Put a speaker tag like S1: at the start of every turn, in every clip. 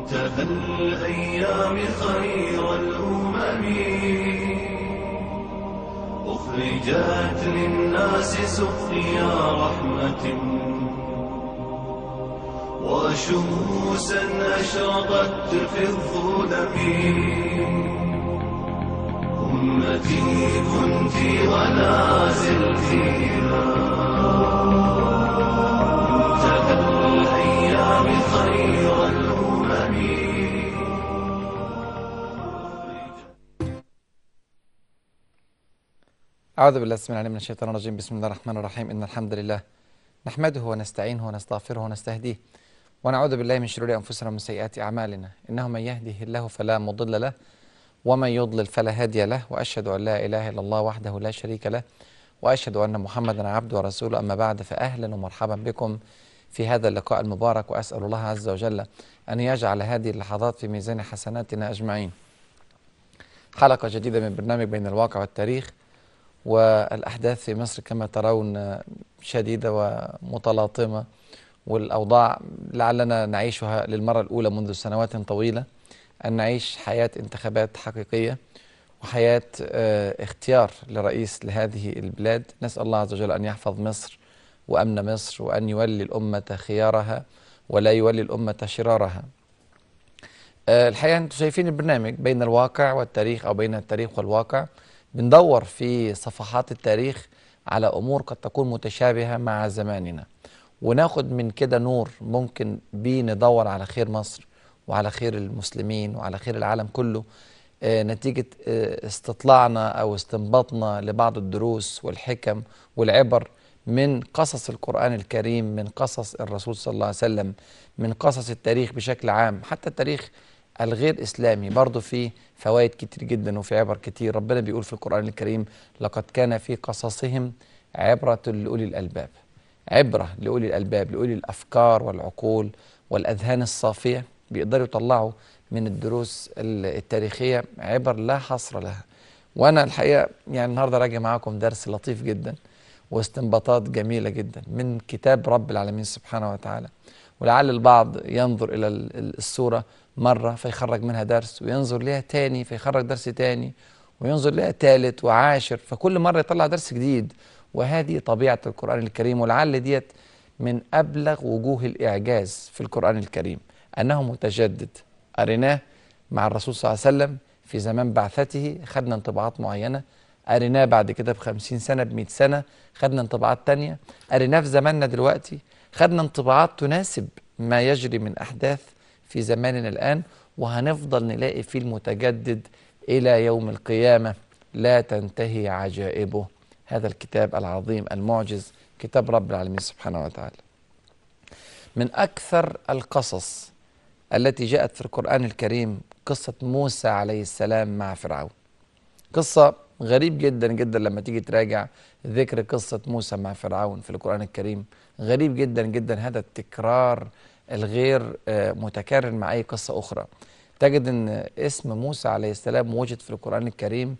S1: منتهى الأيام خير الأمم أخرجت للناس سقيا رحمة وشموسا أشرقت في الظلم أمتي كنت ولا زلتيها منتهى الأيام خير الأمم
S2: أعوذ بالله السميع العليم من الشيطان الرجيم بسم الله الرحمن الرحيم إن الحمد لله نحمده ونستعينه ونستغفره ونستهديه ونعوذ بالله من شرور أنفسنا ومن سيئات أعمالنا إنه من يهده الله فلا مضل له ومن يضلل فلا هادي له وأشهد أن لا إله إلا الله وحده لا شريك له وأشهد أن محمدا عبده ورسوله أما بعد فأهلا ومرحبا بكم في هذا اللقاء المبارك وأسأل الله عز وجل أن يجعل هذه اللحظات في ميزان حسناتنا أجمعين حلقة جديدة من برنامج بين الواقع والتاريخ والأحداث في مصر كما ترون شديدة ومتلاطمة والأوضاع لعلنا نعيشها للمرة الأولى منذ سنوات طويلة أن نعيش حياة انتخابات حقيقية وحياة آه، اختيار لرئيس لهذه البلاد نسأل الله عز وجل أن يحفظ مصر وأمن مصر وأن يولي الأمة خيارها ولا يولي الأمة شرارها آه، الحقيقة أنتم شايفين البرنامج بين الواقع والتاريخ أو بين التاريخ والواقع بندور في صفحات التاريخ على أمور قد تكون متشابهة مع زماننا وناخد من كده نور ممكن بيه ندور على خير مصر وعلى خير المسلمين وعلى خير العالم كله آه، نتيجة آه، استطلاعنا أو استنباطنا لبعض الدروس والحكم والعبر من قصص القرآن الكريم من قصص الرسول صلى الله عليه وسلم من قصص التاريخ بشكل عام حتى التاريخ الغير إسلامي برضه فيه فوائد كتير جدا وفي عبر كتير ربنا بيقول في القرآن الكريم لقد كان في قصصهم عبرة لأولي الألباب عبرة لأولي الألباب لأولي الأفكار والعقول والأذهان الصافية بيقدروا يطلعوا من الدروس ال- التاريخية عبر لا حصر لها وأنا الحقيقة يعني النهاردة راجع معاكم درس لطيف جدا واستنباطات جميلة جدا من كتاب رب العالمين سبحانه وتعالى ولعل البعض ينظر إلى ال- ال- السورة مرة فيخرج منها درس وينظر لها تاني فيخرج درس تاني وينظر لها تالت وعاشر فكل مرة يطلع درس جديد وهذه طبيعة القرآن الكريم ولعل ديت من أبلغ وجوه الإعجاز في القرآن الكريم أنه متجدد قريناه مع الرسول صلى الله عليه وسلم في زمان بعثته خدنا انطباعات معينة قريناه بعد كده بخمسين سنة بمئة سنة خدنا انطباعات تانية قريناه في زماننا دلوقتي خدنا انطباعات تناسب ما يجري من أحداث في زماننا الآن وهنفضل نلاقي فيه المتجدد إلى يوم القيامة لا تنتهي عجائبه هذا الكتاب العظيم المعجز كتاب رب العالمين سبحانه وتعالى من أكثر القصص التي جاءت في القرآن الكريم قصة موسى عليه السلام مع فرعون قصة غريب جدا جدا لما تيجي تراجع ذكر قصة موسى مع فرعون في القرآن الكريم غريب جدا جدا هذا التكرار الغير آه، متكرر مع أي قصة أخرى تجد أن اسم موسى عليه السلام وجد في القرآن الكريم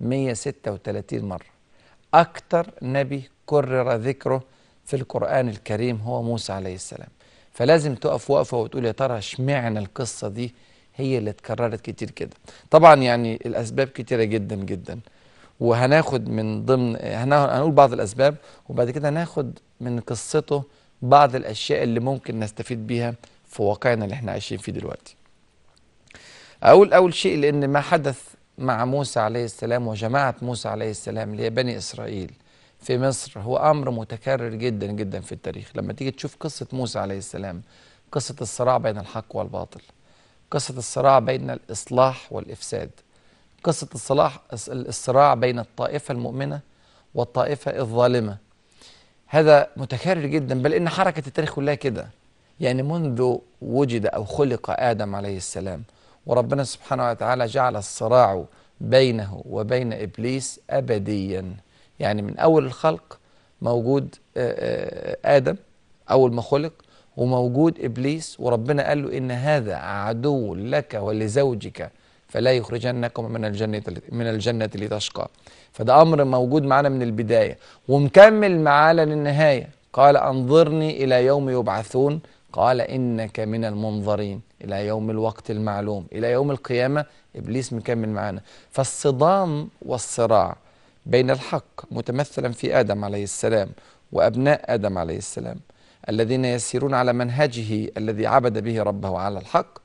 S2: 136 مرة أكثر نبي كرر ذكره في القرآن الكريم هو موسى عليه السلام فلازم تقف وقفة وتقول يا ترى اشمعنى القصة دي هي اللي اتكررت كتير كده طبعا يعني الأسباب كتيرة جدا جدا وهناخد من ضمن هنا- هنقول بعض الأسباب وبعد كده هناخد من قصته بعض الأشياء اللي ممكن نستفيد بيها في واقعنا اللي احنا عايشين فيه دلوقتي أقول أول شيء لأن ما حدث مع موسى عليه السلام وجماعة موسى عليه السلام اللي هي بني إسرائيل في مصر هو أمر متكرر جدا جدا في التاريخ لما تيجي تشوف قصة موسى عليه السلام قصة الصراع بين الحق والباطل قصة الصراع بين الإصلاح والإفساد قصة الصلاح الصراع بين الطائفة المؤمنة والطائفة الظالمة هذا متكرر جدا بل إن حركة التاريخ كلها كده يعني منذ وجد أو خلق آدم عليه السلام وربنا سبحانه وتعالى جعل الصراع بينه وبين إبليس أبديا يعني من أول الخلق موجود آه، آه، آدم أول ما خلق وموجود إبليس وربنا قال له إن هذا عدو لك ولزوجك فلا يخرجنكم من الجنة من الجنة لتشقى فده أمر موجود معنا من البداية ومكمل معانا للنهاية قال أنظرني إلى يوم يبعثون قال إنك من المنظرين إلى يوم الوقت المعلوم إلى يوم القيامة إبليس مكمل معنا فالصدام والصراع بين الحق متمثلا في آدم عليه السلام وأبناء آدم عليه السلام الذين يسيرون على منهجه الذي عبد به ربه على الحق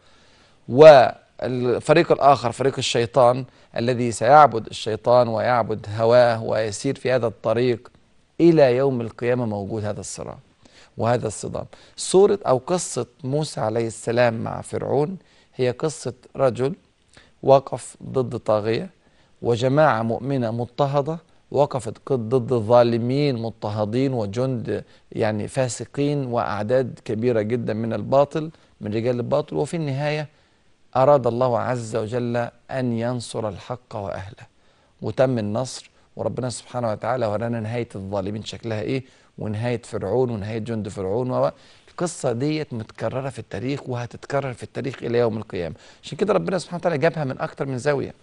S2: والفريق الآخر فريق الشيطان الذي سيعبد الشيطان ويعبد هواه ويسير في هذا الطريق إلى يوم القيامة موجود هذا الصراع وهذا الصدام صورة أو قصة موسى عليه السلام مع فرعون هي قصة رجل وقف ضد طاغية وجماعة مؤمنة مضطهدة وقفت ضد ظالمين مضطهدين وجند يعني فاسقين وأعداد كبيرة جدا من الباطل من رجال الباطل وفي النهاية أراد الله عز وجل أن ينصر الحق وأهله وتم النصر وربنا سبحانه وتعالى ورانا نهاية الظالمين شكلها إيه ونهاية فرعون ونهاية جند فرعون و القصة ديت متكررة في التاريخ وهتتكرر في التاريخ إلى يوم القيامة عشان كده ربنا سبحانه وتعالى جابها من أكتر من زاوية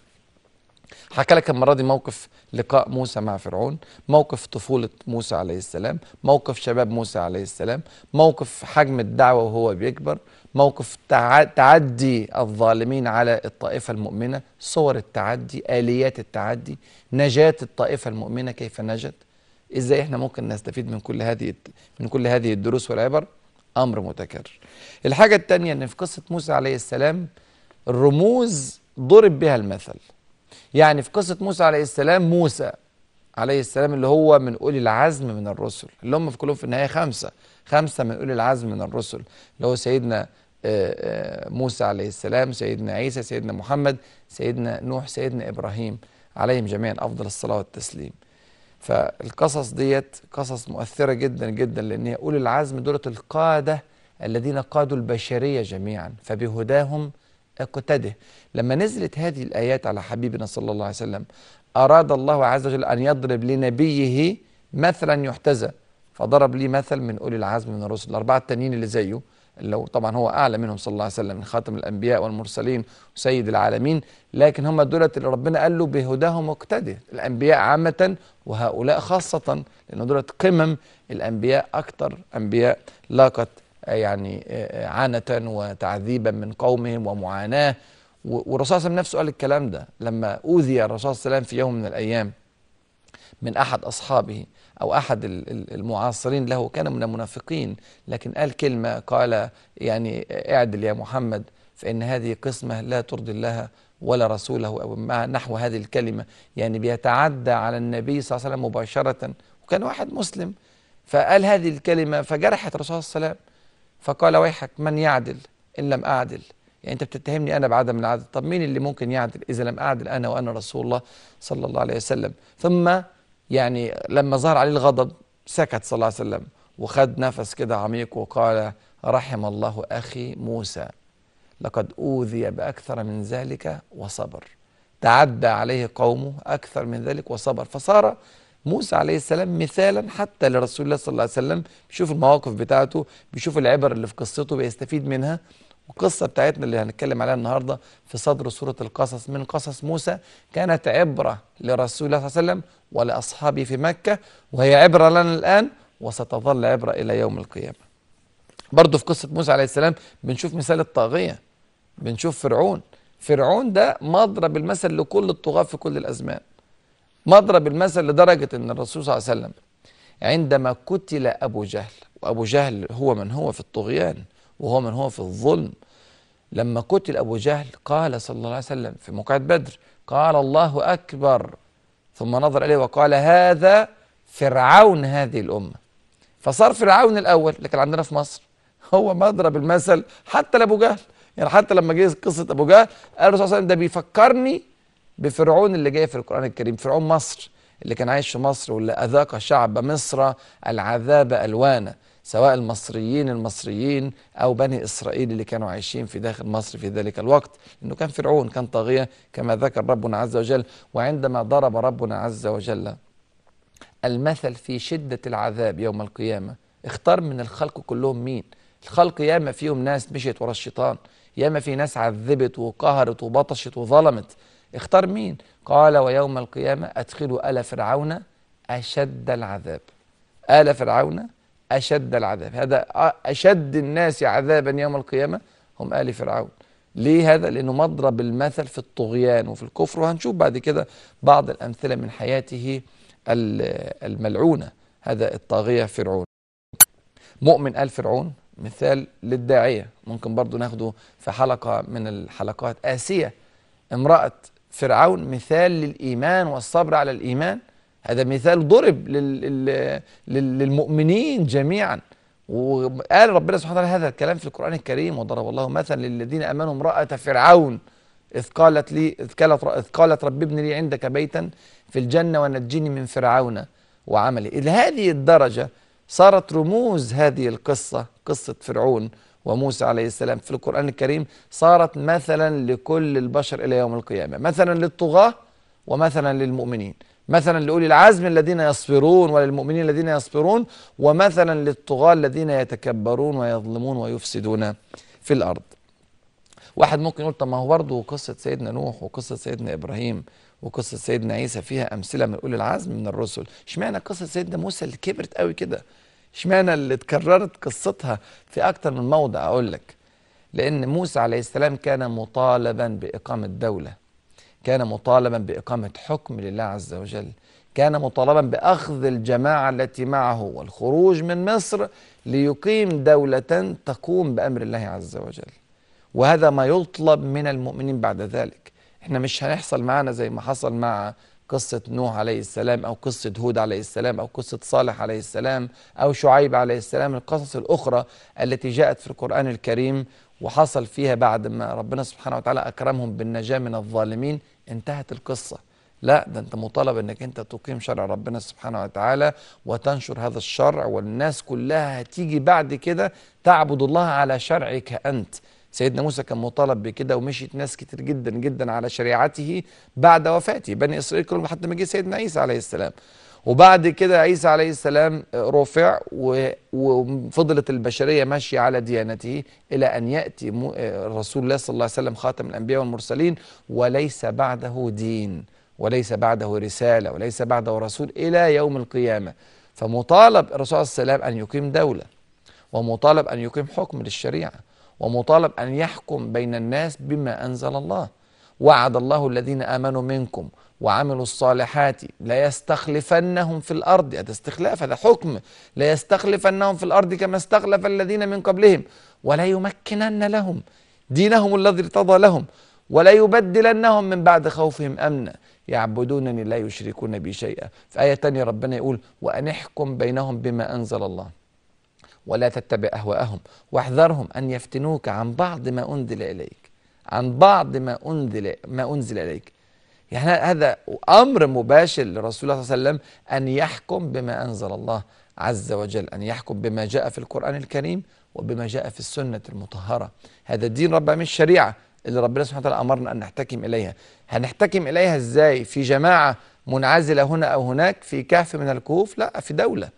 S2: حكى لك المرة دي موقف لقاء موسى مع فرعون موقف طفولة موسى عليه السلام موقف شباب موسى عليه السلام موقف حجم الدعوة وهو بيكبر موقف تع- تعدي الظالمين على الطائفة المؤمنة صور التعدي آليات التعدي نجاة الطائفة المؤمنة كيف نجت ازاي احنا ممكن نستفيد من كل هذه من كل هذه الدروس والعبر امر متكرر الحاجة الثانية ان في قصة موسى عليه السلام الرموز ضرب بها المثل يعني في قصة موسى عليه السلام موسى عليه السلام اللي هو من أولي العزم من الرسل اللي هم في كلهم في النهاية خمسة خمسة من أولي العزم من الرسل اللي هو سيدنا آه، آه، موسى عليه السلام سيدنا عيسى سيدنا محمد سيدنا نوح سيدنا إبراهيم عليهم جميعا أفضل الصلاة والتسليم فالقصص ديت قصص مؤثرة جدا جدا لأن هي أولي العزم دولة القادة الذين قادوا البشرية جميعا فبهداهم اقتده لما نزلت هذه الآيات على حبيبنا صلى الله عليه وسلم أراد الله عز وجل أن يضرب لنبيه مثلا يحتذى فضرب لي مثل من أولي العزم من الرسل الأربعة التانيين اللي زيه اللي هو طبعا هو أعلى منهم صلى الله عليه وسلم من خاتم الأنبياء والمرسلين وسيد العالمين لكن هم دولة اللي ربنا قال له بهداهم اقتدي الأنبياء عامة وهؤلاء خاصة لأن دولة قمم الأنبياء أكثر أنبياء لاقت آه، يعني آه، عانة وتعذيبا من قومهم ومعاناة و- والرسول صلى الله عليه وسلم نفسه قال الكلام ده لما أوذي الرسول صلى الله عليه وسلم في يوم من الأيام من أحد أصحابه أو أحد ال- ال- المعاصرين له كان من المنافقين لكن قال كلمة قال يعني اعدل يا محمد فإن هذه قسمة لا ترضي الله ولا رسوله أو مع نحو هذه الكلمة يعني بيتعدى على النبي صلى الله عليه وسلم مباشرة وكان واحد مسلم فقال هذه الكلمة فجرحت الرسول صلى الله عليه وسلم فقال ويحك من يعدل إن لم أعدل يعني أنت بتتهمني أنا بعدم العدل طب مين اللي ممكن يعدل إذا لم أعدل أنا وأنا رسول الله صلى الله عليه وسلم ثم يعني لما ظهر عليه الغضب سكت صلى الله عليه وسلم وخد نفس كده عميق وقال رحم الله أخي موسى لقد أوذي بأكثر من ذلك وصبر تعدى عليه قومه أكثر من ذلك وصبر فصار موسى عليه السلام مثالا حتى لرسول الله صلى الله عليه وسلم بيشوف المواقف بتاعته بيشوف العبر اللي في قصته بيستفيد منها والقصة بتاعتنا اللي هنتكلم عليها النهاردة في صدر سورة القصص من قصص موسى كانت عبرة لرسول الله صلى الله عليه وسلم ولأصحابه في مكة وهي عبرة لنا الآن وستظل عبرة إلى يوم القيامة برضه في قصة موسى عليه السلام بنشوف مثال الطاغية بنشوف فرعون فرعون ده مضرب المثل لكل الطغاة في كل الأزمان مضرب المثل لدرجة أن الرسول صلى الله عليه وسلم عندما قتل أبو جهل وأبو جهل هو من هو في الطغيان وهو من هو في الظلم لما قتل أبو جهل قال صلى الله عليه وسلم في موقعة بدر قال الله أكبر ثم نظر إليه وقال هذا فرعون هذه الأمة فصار فرعون الأول اللي كان عندنا في مصر هو مضرب المثل حتى لأبو جهل يعني حتى لما جه قصة أبو جهل قال الرسول صلى الله عليه وسلم ده بيفكرني بفرعون اللي جاي في القرآن الكريم فرعون مصر اللي كان عايش في مصر واللي أذاق شعب مصر العذاب ألوانا سواء المصريين المصريين أو بني إسرائيل اللي كانوا عايشين في داخل مصر في ذلك الوقت إنه كان فرعون كان طاغية كما ذكر ربنا عز وجل وعندما ضرب ربنا عز وجل المثل في شدة العذاب يوم القيامة اختار من الخلق كلهم مين الخلق ياما فيهم ناس مشيت ورا الشيطان ياما في ناس عذبت وقهرت وبطشت وظلمت اختار مين قال ويوم القيامة أدخلوا آل فرعون أشد العذاب آل فرعون أشد العذاب هذا أشد الناس عذابا يوم القيامة هم آل فرعون ليه هذا؟ لأنه مضرب المثل في الطغيان وفي الكفر وهنشوف بعد كده بعض الأمثلة من حياته ال- الملعونة هذا الطاغية فرعون مؤمن آل فرعون مثال للداعية ممكن برضو ناخده في حلقة من الحلقات آسية امرأة فرعون مثال للإيمان والصبر على الإيمان هذا مثال ضرب لل... لل... لل... للمؤمنين جميعا وقال ربنا سبحانه وتعالى هذا الكلام في القرآن الكريم وضرب الله مثلا للذين آمنوا امرأة فرعون إذ قالت لي إذ قالت إذ قالت رب ابن لي عندك بيتا في الجنة ونجني من فرعون وعمله إلى هذه الدرجة صارت رموز هذه القصة قصة فرعون وموسى عليه السلام في القرآن الكريم صارت مثلا لكل البشر إلى يوم القيامة مثلا للطغاة ومثلا للمؤمنين مثلا لأولي العزم الذين يصبرون وللمؤمنين الذين يصبرون ومثلا للطغاة الذين يتكبرون ويظلمون ويفسدون في الأرض واحد ممكن يقول طب ما هو برضه قصة سيدنا نوح وقصة سيدنا إبراهيم وقصة سيدنا عيسى فيها أمثلة من أولي العزم من الرسل اشمعنى قصة سيدنا موسى اللي كبرت قوي كده اشمعنى اللي اتكررت قصتها في أكتر من موضع أقول لك لأن موسى عليه السلام كان مطالبا بإقامة دولة كان مطالبا بإقامة حكم لله عز وجل كان مطالبا بأخذ الجماعة التي معه والخروج من مصر ليقيم دولة تقوم بأمر الله عز وجل وهذا ما يطلب من المؤمنين بعد ذلك احنا مش هنحصل معنا زي ما حصل مع قصة نوح عليه السلام أو قصة هود عليه السلام أو قصة صالح عليه السلام أو شعيب عليه السلام القصص الأخرى التي جاءت في القرآن الكريم وحصل فيها بعد ما ربنا سبحانه وتعالى أكرمهم بالنجاة من الظالمين انتهت القصة لا ده انت مطالب انك انت تقيم شرع ربنا سبحانه وتعالى وتنشر هذا الشرع والناس كلها هتيجي بعد كده تعبد الله على شرعك انت سيدنا موسى كان مطالب بكده ومشيت ناس كتير جدا جدا على شريعته بعد وفاته بني اسرائيل كلهم حتى ما جه سيدنا عيسى عليه السلام وبعد كده عيسى عليه السلام رفع و- وفضلت البشريه ماشيه على ديانته الى ان ياتي مو- رسول الله صلى الله عليه وسلم خاتم الانبياء والمرسلين وليس بعده دين وليس بعده رساله وليس بعده رسول الى يوم القيامه فمطالب الرسول صلى الله عليه وسلم ان يقيم دوله ومطالب ان يقيم حكم للشريعه ومطالب ان يحكم بين الناس بما انزل الله وعد الله الذين امنوا منكم وعملوا الصالحات لا يستخلفنهم في الارض هذا استخلاف هذا حكم لا يستخلفنهم في الارض كما استخلف الذين من قبلهم ولا يمكنن لهم دينهم الذي ارتضى لهم ولا يبدلنهم من بعد خوفهم امنا يعبدونني لا يشركون بي شيئا في ايه تانية ربنا يقول وان احكم بينهم بما انزل الله ولا تتبع اهواءهم واحذرهم ان يفتنوك عن بعض ما انزل اليك عن بعض ما انزل ما انزل اليك يعني هذا امر مباشر لرسول الله صلى الله عليه وسلم ان يحكم بما انزل الله عز وجل ان يحكم بما جاء في القران الكريم وبما جاء في السنه المطهره هذا الدين رب العالمين الشريعه اللي ربنا سبحانه وتعالى امرنا ان نحتكم اليها هنحتكم اليها ازاي في جماعه منعزله هنا او هناك في كهف من الكهوف لا في دوله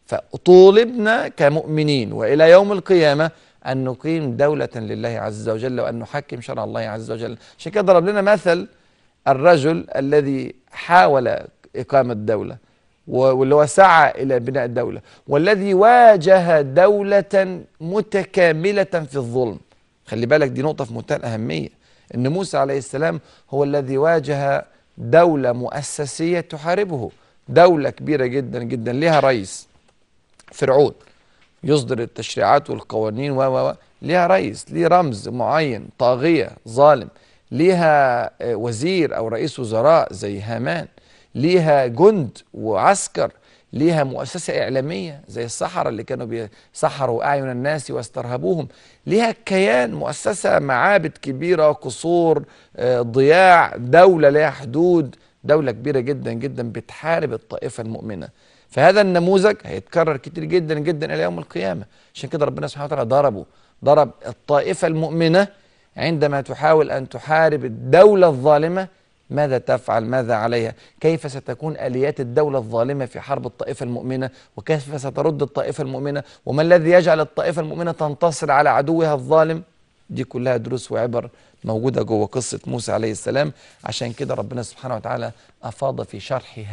S2: فطولبنا كمؤمنين والى يوم القيامه ان نقيم دوله لله عز وجل وان نحكم شرع الله عز وجل عشان كده ضرب لنا مثل الرجل الذي حاول اقامه دوله واللي هو سعى الى بناء الدوله والذي واجه دوله متكامله في الظلم خلي بالك دي نقطه في منتهى الاهميه ان موسى عليه السلام هو الذي واجه دوله مؤسسيه تحاربه دوله كبيره جدا جدا لها رئيس فرعون يصدر التشريعات والقوانين و و و ليها رئيس ليه رمز معين طاغية ظالم ليها آه، وزير أو رئيس وزراء زي هامان ليها جند وعسكر ليها مؤسسة إعلامية زي السحرة اللي كانوا بيسحروا أعين الناس واسترهبوهم ليها كيان مؤسسة معابد كبيرة قصور آه، ضياع دولة لها حدود دولة كبيرة جدا جدا بتحارب الطائفة المؤمنة فهذا النموذج هيتكرر كتير جدا جدا الى يوم القيامه عشان كده ربنا سبحانه وتعالى ضربه ضرب الطائفه المؤمنه عندما تحاول ان تحارب الدوله الظالمه ماذا تفعل ماذا عليها كيف ستكون اليات الدوله الظالمه في حرب الطائفه المؤمنه وكيف سترد الطائفه المؤمنه وما الذي يجعل الطائفه المؤمنه تنتصر على عدوها الظالم دي كلها دروس وعبر موجوده جوه قصه موسى عليه السلام عشان كده ربنا سبحانه وتعالى افاض في شرحها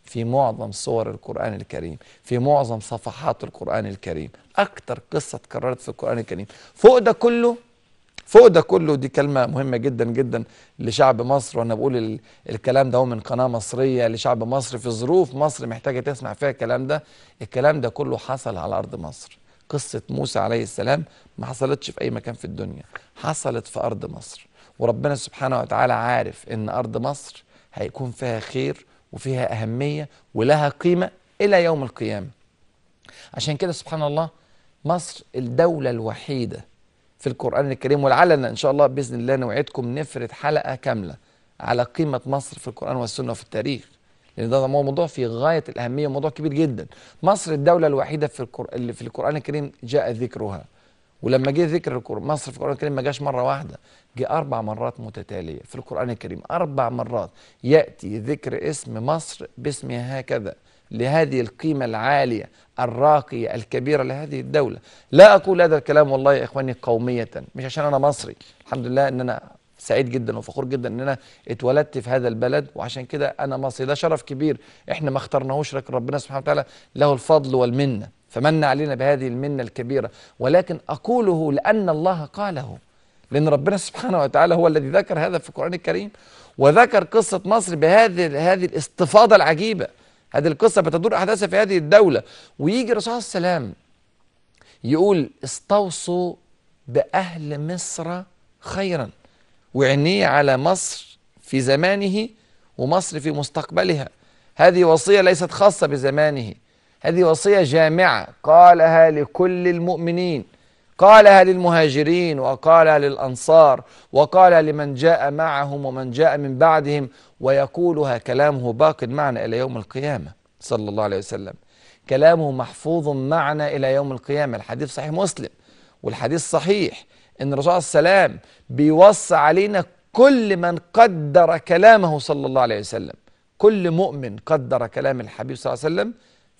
S2: في معظم صور القرآن الكريم في معظم صفحات القرآن الكريم أكتر قصة اتكررت في القرآن الكريم فوق ده كله فوق ده كله دي كلمة مهمة جدا جدا لشعب مصر وأنا بقول ال- الكلام ده هو من قناة مصرية لشعب مصر في ظروف مصر محتاجة تسمع فيها الكلام ده الكلام ده كله حصل على أرض مصر قصة موسى عليه السلام ما حصلتش في أي مكان في الدنيا حصلت في أرض مصر وربنا سبحانه وتعالى عارف إن أرض مصر هيكون فيها خير وفيها أهمية ولها قيمة إلى يوم القيامة عشان كده سبحان الله مصر الدولة الوحيدة في القرآن الكريم ولعلنا إن شاء الله بإذن الله نوعدكم نفرد حلقة كاملة على قيمة مصر في القرآن والسنة وفي التاريخ لأن ده موضوع في غاية الأهمية وموضوع كبير جدا مصر الدولة الوحيدة في القر... اللي في القرآن الكريم جاء ذكرها ولما جه ذكر القر- مصر في القرآن الكريم ما جاش مرة واحدة جه أربع مرات متتالية في القرآن الكريم أربع مرات يأتي ذكر اسم مصر باسمها هكذا لهذه القيمة العالية الراقية الكبيرة لهذه الدولة لا أقول هذا الكلام والله يا إخواني قومية مش عشان أنا مصري الحمد لله أن أنا سعيد جدا وفخور جدا ان انا اتولدت في هذا البلد وعشان كده انا مصري ده شرف كبير احنا ما اخترناهوش لكن ربنا سبحانه وتعالى له الفضل والمنه فمن علينا بهذه المنه الكبيره ولكن اقوله لان الله قاله لان ربنا سبحانه وتعالى هو الذي ذكر هذا في القران الكريم وذكر قصه مصر بهذه هذه الاستفاضه العجيبه هذه القصه بتدور احداثها في هذه الدوله ويجي الرسول صلى الله عليه وسلم يقول استوصوا باهل مصر خيرا وعينيه على مصر في زمانه ومصر في مستقبلها هذه وصية ليست خاصة بزمانه هذه وصية جامعة قالها لكل المؤمنين قالها للمهاجرين وقالها للأنصار وقالها لمن جاء معهم ومن جاء من بعدهم ويقولها كلامه باق معنا إلى يوم القيامة صلى الله عليه وسلم كلامه محفوظ معنا إلى يوم القيامة الحديث صحيح مسلم والحديث صحيح ان الرسول صلى الله عليه وسلم بيوصى علينا كل من قدر كلامه صلى الله عليه وسلم كل مؤمن قدر كلام الحبيب صلى الله عليه وسلم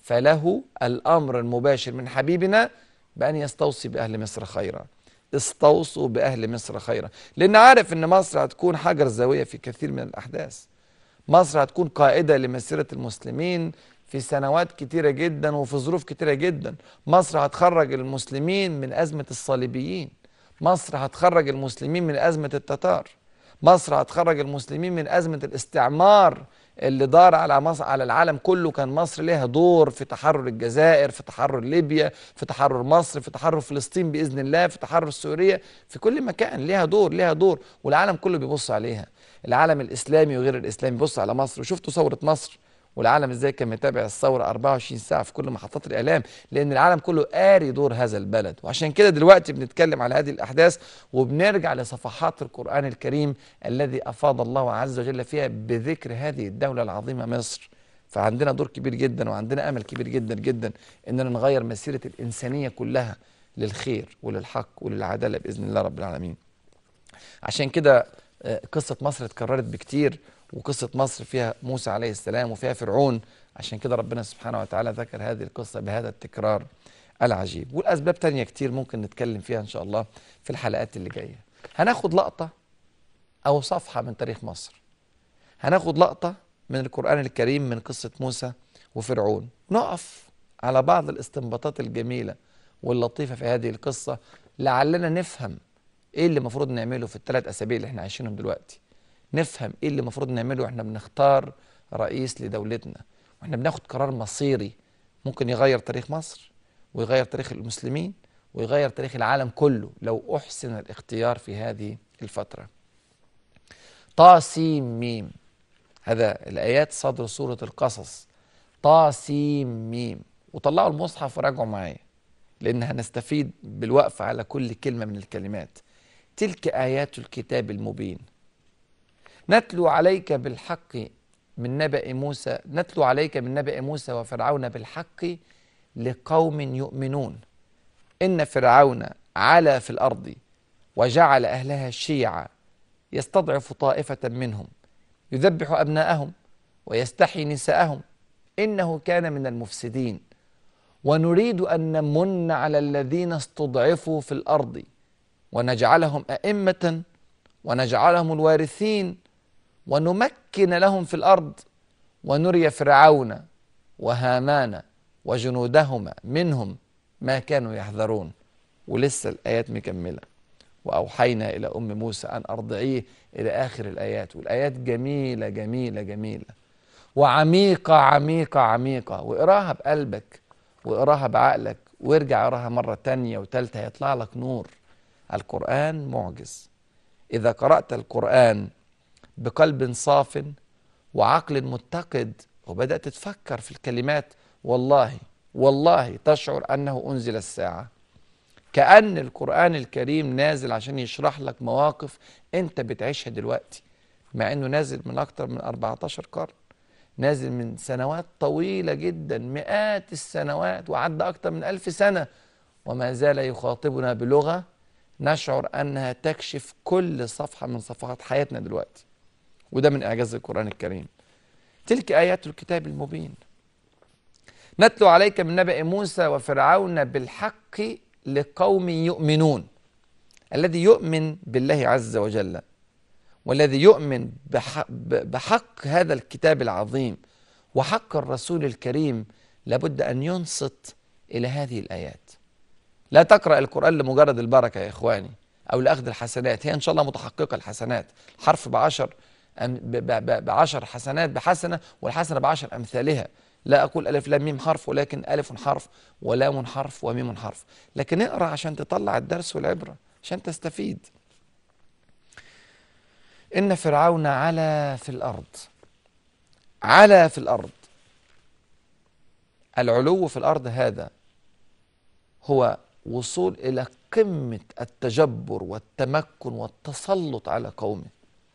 S2: فله الامر المباشر من حبيبنا بان يستوصي باهل مصر خيرا استوصوا باهل مصر خيرا لان عارف ان مصر هتكون حجر زاويه في كثير من الاحداث مصر هتكون قائده لمسيره المسلمين في سنوات كتيرة جدا وفي ظروف كتيرة جدا مصر هتخرج المسلمين من أزمة الصليبيين مصر هتخرج المسلمين من أزمة التتار مصر هتخرج المسلمين من أزمة الاستعمار اللي دار على مصر على العالم كله كان مصر لها دور في تحرر الجزائر في تحرر ليبيا في تحرر مصر في تحرر فلسطين بإذن الله في تحرر سوريا في كل مكان لها دور لها دور والعالم كله بيبص عليها العالم الإسلامي وغير الإسلامي بيبص على مصر وشفتوا ثورة مصر والعالم ازاي كان متابع الثوره 24 ساعه في كل محطات الاعلام لان العالم كله قاري دور هذا البلد وعشان كده دلوقتي بنتكلم على هذه الاحداث وبنرجع لصفحات القران الكريم الذي افاض الله عز وجل فيها بذكر هذه الدوله العظيمه مصر فعندنا دور كبير جدا وعندنا امل كبير جدا جدا اننا نغير مسيره الانسانيه كلها للخير وللحق وللعداله باذن الله رب العالمين عشان كده آه، قصه مصر اتكررت بكتير وقصة مصر فيها موسى عليه السلام وفيها فرعون عشان كده ربنا سبحانه وتعالى ذكر هذه القصة بهذا التكرار العجيب والأسباب تانية كتير ممكن نتكلم فيها إن شاء الله في الحلقات اللي جاية هناخد لقطة أو صفحة من تاريخ مصر هناخد لقطة من القرآن الكريم من قصة موسى وفرعون نقف على بعض الاستنباطات الجميلة واللطيفة في هذه القصة لعلنا نفهم ايه اللي المفروض نعمله في الثلاث اسابيع اللي احنا عايشينهم دلوقتي نفهم ايه اللي المفروض نعمله واحنا بنختار رئيس لدولتنا واحنا بناخد قرار مصيري ممكن يغير تاريخ مصر ويغير تاريخ المسلمين ويغير تاريخ العالم كله لو احسن الاختيار في هذه الفتره طاسيم ميم هذا الايات صدر سوره القصص طاسيم ميم وطلعوا المصحف وراجعوا معايا لان هنستفيد بالوقفه على كل كلمه من الكلمات تلك ايات الكتاب المبين نتلو عليك بالحق من نبأ موسى نتلو عليك من نبأ موسى وفرعون بالحق لقوم يؤمنون إن فرعون علا في الأرض وجعل أهلها شيعا يستضعف طائفة منهم يذبح أبناءهم ويستحيي نساءهم إنه كان من المفسدين ونريد أن نمن على الذين استضعفوا في الأرض ونجعلهم أئمة ونجعلهم الوارثين ونمكن لهم في الارض ونري فرعون وهامان وجنودهما منهم ما كانوا يحذرون ولسه الآيات مكملة وأوحينا إلى أم موسى أن أرضعيه إلى آخر الآيات والآيات جميلة جميلة جميلة وعميقة عميقة عميقة واقراها بقلبك واقراها بعقلك وارجع اقراها مرة تانية وتالتة هيطلع لك نور القرآن معجز إذا قرأت القرآن بقلب صاف وعقل متقد وبدأت تفكر في الكلمات والله والله تشعر أنه أنزل الساعة كأن القرآن الكريم نازل عشان يشرح لك مواقف أنت بتعيشها دلوقتي مع أنه نازل من أكتر من 14 قرن نازل من سنوات طويلة جدا مئات السنوات وعدى أكتر من ألف سنة وما زال يخاطبنا بلغة نشعر أنها تكشف كل صفحة من صفحات حياتنا دلوقتي وده من إعجاز القرآن الكريم تلك آيات الكتاب المبين نتلو عليك من نبأ موسى وفرعون بالحق لقوم يؤمنون الذي يؤمن بالله عز وجل والذي يؤمن بح- ب- بحق هذا الكتاب العظيم وحق الرسول الكريم لابد أن ينصت إلى هذه الآيات لا تقرأ القرآن لمجرد البركة يا إخواني أو لأخذ الحسنات هي إن شاء الله متحققة الحسنات حرف بعشر أم- ب- ب- ب- بعشر حسنات بحسنة والحسنة بعشر أمثالها لا أقول ألف لام ميم حرف ولكن ألف حرف ولام حرف وميم حرف لكن اقرأ عشان تطلع الدرس والعبرة عشان تستفيد إن فرعون علا في الأرض علا في الأرض العلو في الأرض هذا هو وصول إلى قمة التجبر والتمكن والتسلط على قومه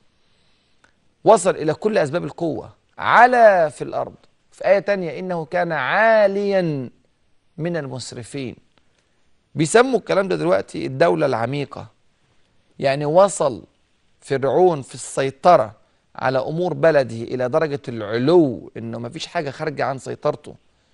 S2: وصل إلى كل أسباب القوة علا في الأرض في آية تانية إنه كان عاليا من المسرفين بيسموا الكلام ده دلوقتي الدولة العميقة يعني وصل فرعون في السيطرة على أمور بلده إلى درجة العلو إنه مفيش حاجة خارجة عن سيطرته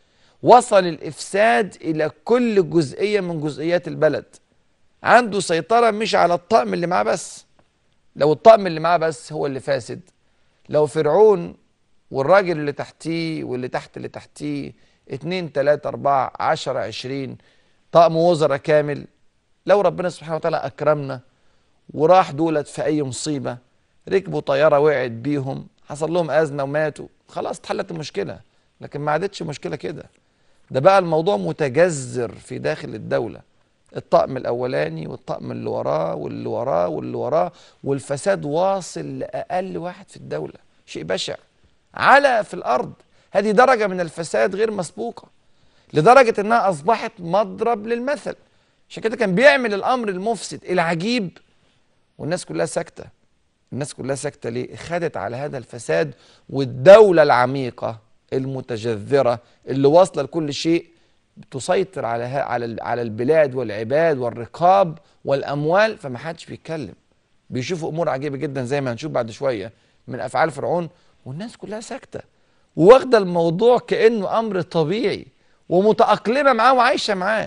S2: وصل الإفساد إلى كل جزئية من جزئيات البلد عنده سيطرة مش على الطقم اللي معاه بس لو الطقم اللي معاه بس هو اللي فاسد لو فرعون والراجل اللي تحتيه واللي تحت اللي تحتيه اتنين تلاتة أربعة عشرة عشرين طقم وزراء كامل لو ربنا سبحانه وتعالى أكرمنا وراح دولت في أي مصيبة ركبوا طيارة وقعت بيهم حصل لهم أزمة وماتوا خلاص اتحلت المشكلة لكن ما عادتش مشكلة كده ده بقى الموضوع متجذر في داخل الدولة الطقم الأولاني والطقم اللي وراه واللي وراه واللي وراه والفساد واصل لأقل واحد في الدولة شيء بشع على في الأرض هذه درجة من الفساد غير مسبوقة لدرجة أنها أصبحت مضرب للمثل عشان كده كان بيعمل الأمر المفسد العجيب والناس كلها ساكتة الناس كلها ساكتة ليه؟ خدت على هذا الفساد والدولة العميقة المتجذرة اللي واصلة لكل شيء تسيطر على ها- على ال- على البلاد والعباد والرقاب والأموال فما حدش بيتكلم بيشوفوا أمور عجيبة جدا زي ما هنشوف بعد شوية من أفعال فرعون والناس كلها ساكتة واخدة الموضوع كأنه أمر طبيعي ومتأقلمة معاه وعايشة معاه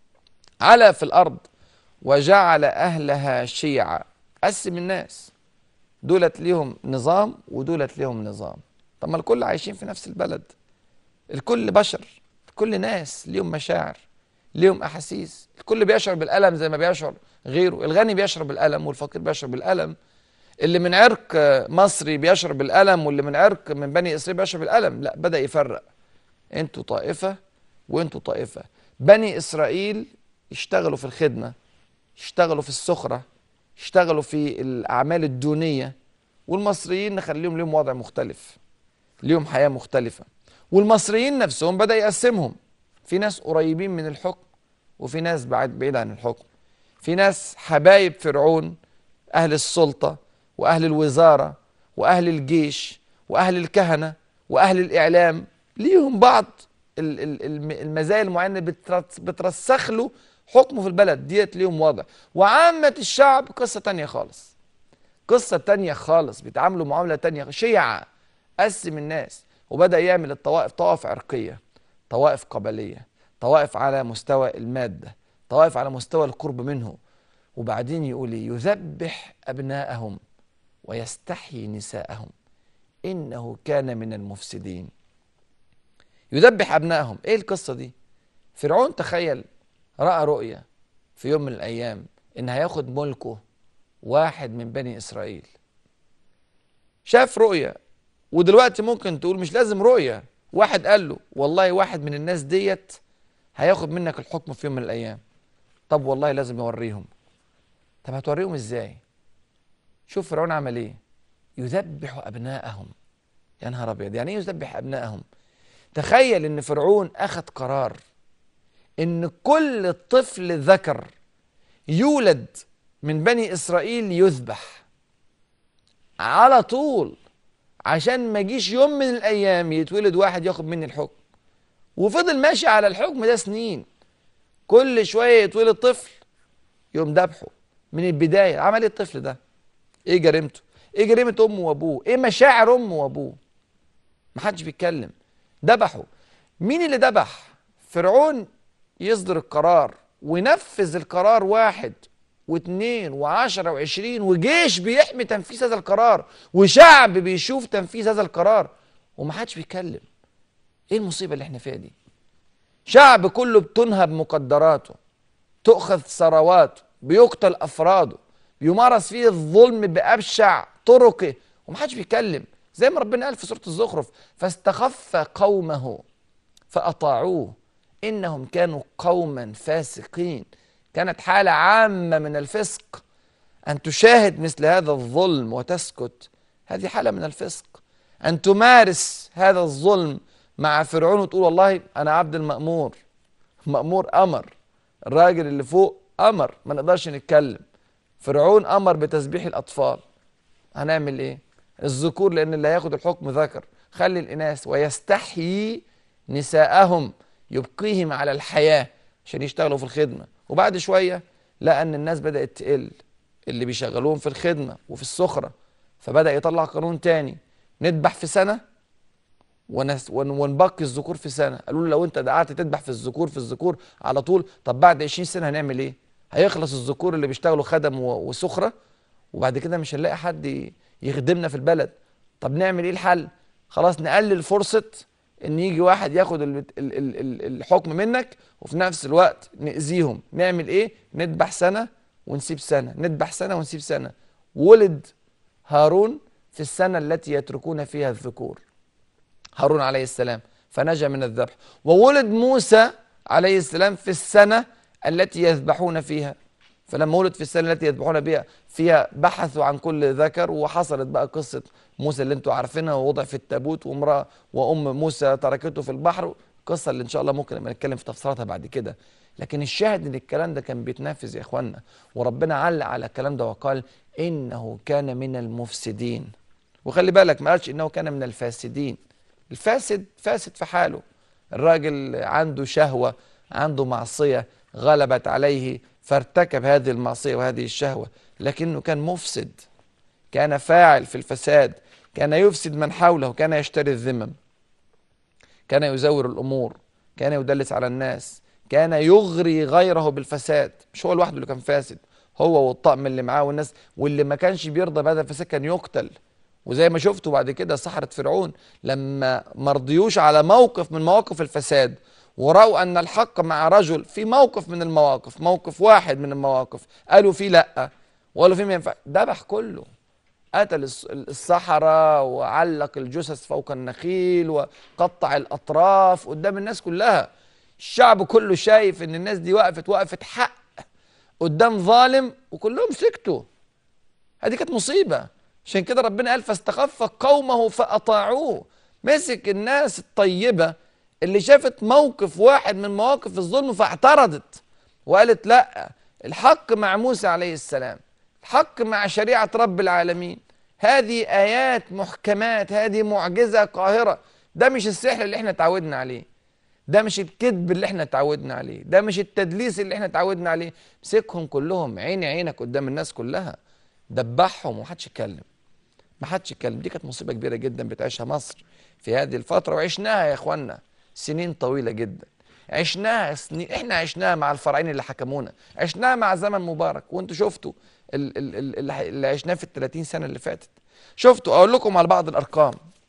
S2: على في الأرض وجعل أهلها شيعا قسم الناس دولت ليهم نظام ودولت ليهم نظام طب ما الكل عايشين في نفس البلد الكل بشر الكل ناس ليهم مشاعر ليهم أحاسيس الكل بيشعر بالألم زي ما بيشعر غيره الغني بيشعر بالألم والفقير بيشعر بالألم اللي من عرق مصري بيشعر بالألم واللي من عرق من بني إسرائيل بيشعر بالألم لا بدأ يفرق انتوا طائفة وانتوا طائفة بني إسرائيل يشتغلوا في الخدمة يشتغلوا في السخرة يشتغلوا في الأعمال الدونية والمصريين نخليهم لهم وضع مختلف ليهم حياة مختلفة والمصريين نفسهم بدأ يقسمهم في ناس قريبين من الحكم وفي ناس بعيد بعيد عن الحكم في ناس حبايب فرعون أهل السلطة وأهل الوزارة وأهل الجيش وأهل الكهنة وأهل الإعلام ليهم بعض ال- ال- الم- المزايا المعينة بترس- بترسخ له حكمه في البلد ديت ليهم وضع وعامة الشعب قصة تانية خالص قصة تانية خالص بيتعاملوا معاملة تانية شيعة قسم الناس وبدأ يعمل الطوائف طوائف عرقية طوائف قبلية طوائف على مستوى المادة طوائف على مستوى القرب منه وبعدين يقول إيه؟ يذبح أبناءهم ويستحيي نساءهم إنه كان من المفسدين يذبح أبنائهم إيه القصة دي فرعون تخيل رأى رؤية في يوم من الأيام إن هياخد ملكه واحد من بني إسرائيل شاف رؤية ودلوقتي ممكن تقول مش لازم رؤية واحد قال له والله واحد من الناس ديت هياخد منك الحكم في يوم من الأيام طب والله لازم يوريهم طب هتوريهم ازاي شوف فرعون عمل ايه يذبح أبناءهم يا نهار أبيض يعني ايه يذبح أبناءهم تخيل ان فرعون أخذ قرار ان كل طفل ذكر يولد من بني إسرائيل يذبح على طول عشان ما يجيش يوم من الأيام يتولد واحد ياخد مني الحكم وفضل ماشي على الحكم ده سنين كل شوية يتولد طفل يقوم ذبحه من البداية عمل ايه الطفل ده ايه جريمته ايه جريمة امه وابوه ايه مشاعر امه وابوه محدش بيتكلم ذبحه مين اللي ذبح فرعون يصدر القرار وينفذ القرار واحد واثنين وعشرة وعشرين وجيش بيحمي تنفيذ هذا القرار وشعب بيشوف تنفيذ هذا القرار ومحدش بيتكلم ايه المصيبة اللي احنا فيها دي شعب كله بتنهب مقدراته تؤخذ ثرواته بيقتل افراده بيمارس فيه الظلم بابشع طرقه ومحدش بيتكلم زي ما ربنا قال في سوره الزخرف فاستخف قومه فاطاعوه انهم كانوا قوما فاسقين كانت حاله عامه من الفسق ان تشاهد مثل هذا الظلم وتسكت هذه حاله من الفسق ان تمارس هذا الظلم مع فرعون وتقول والله انا عبد المامور مامور امر الراجل اللي فوق امر ما نقدرش نتكلم فرعون امر بتسبيح الاطفال هنعمل ايه الذكور لان اللي هياخد الحكم ذكر خلي الاناث ويستحيي نساءهم يبقيهم على الحياه عشان يشتغلوا في الخدمه وبعد شويه لقى ان الناس بدات تقل اللي بيشغلوهم في الخدمه وفي السخره فبدا يطلع قانون تاني نذبح في سنه ونس ون- ونبقي الذكور في سنه قالوا له لو انت قعدت تذبح في الذكور في الذكور على طول طب بعد 20 سنه هنعمل ايه هيخلص الذكور اللي بيشتغلوا خدم و- وسخره وبعد كده مش هنلاقي حد ي- يخدمنا في البلد طب نعمل ايه الحل خلاص نقلل فرصه ان يجي واحد ياخد ال- ال- ال- ال- الحكم منك وفي نفس الوقت نأذيهم نعمل ايه نذبح سنه ونسيب سنه نذبح سنه ونسيب سنه ولد هارون في السنه التي يتركون فيها الذكور هارون عليه السلام فنجا من الذبح وولد موسى عليه السلام في السنة التي يذبحون فيها فلما ولد في السنة التي يذبحون بها فيها بحثوا عن كل ذكر وحصلت بقى قصة موسى اللي انتوا عارفينها ووضع في التابوت وامرأة وأم موسى تركته في البحر قصة اللي إن شاء الله ممكن نبقى نتكلم في تفسيراتها بعد كده لكن الشاهد ان الكلام ده كان بيتنفذ يا اخوانا وربنا علق على الكلام ده وقال انه كان من المفسدين وخلي بالك ما قالش انه كان من الفاسدين الفاسد فاسد في حاله الراجل عنده شهوة عنده معصية غلبت عليه فارتكب هذه المعصية وهذه الشهوة لكنه كان مفسد كان فاعل في الفساد كان يفسد من حوله كان يشتري الذمم كان يزور الأمور كان يدلس على الناس كان يغري غيره بالفساد مش هو لوحده اللي كان فاسد هو والطقم اللي معاه والناس واللي ما كانش بيرضى بهذا الفساد كان يقتل وزي ما شفتوا بعد كده سحرة فرعون لما مرضيوش على موقف من مواقف الفساد ورأوا أن الحق مع رجل في موقف من المواقف موقف واحد من المواقف قالوا فيه لأ وقالوا فيه ما ينفع ذبح كله قتل الس- السحرة وعلق الجثث فوق النخيل وقطع الأطراف قدام الناس كلها الشعب كله شايف ان الناس دي وقفت وقفت حق قدام ظالم وكلهم سكتوا هذه كانت مصيبة عشان كده ربنا قال فاستخف قومه فأطاعوه مسك الناس الطيبة اللي شافت موقف واحد من مواقف الظلم فاعترضت وقالت لا الحق مع موسى عليه السلام الحق مع شريعة رب العالمين هذه آيات محكمات هذه معجزة قاهرة ده مش السحر اللي احنا اتعودنا عليه ده مش الكذب اللي احنا اتعودنا عليه ده مش التدليس اللي احنا اتعودنا عليه مسكهم كلهم عيني عينك قدام الناس كلها دبحهم ومحدش يتكلم محدش يتكلم دي كانت مصيبة كبيرة جدا بتعيشها مصر في هذه الفترة وعشناها يا اخوانا سنين طويلة جدا عشناها سنين احنا عشناها مع الفراعين اللي حكمونا عشناها مع زمن مبارك وانتوا شفتوا ال- ال- ال- اللي اللي عشناه في ال 30 سنة اللي فاتت شفتوا اقول لكم على بعض الارقام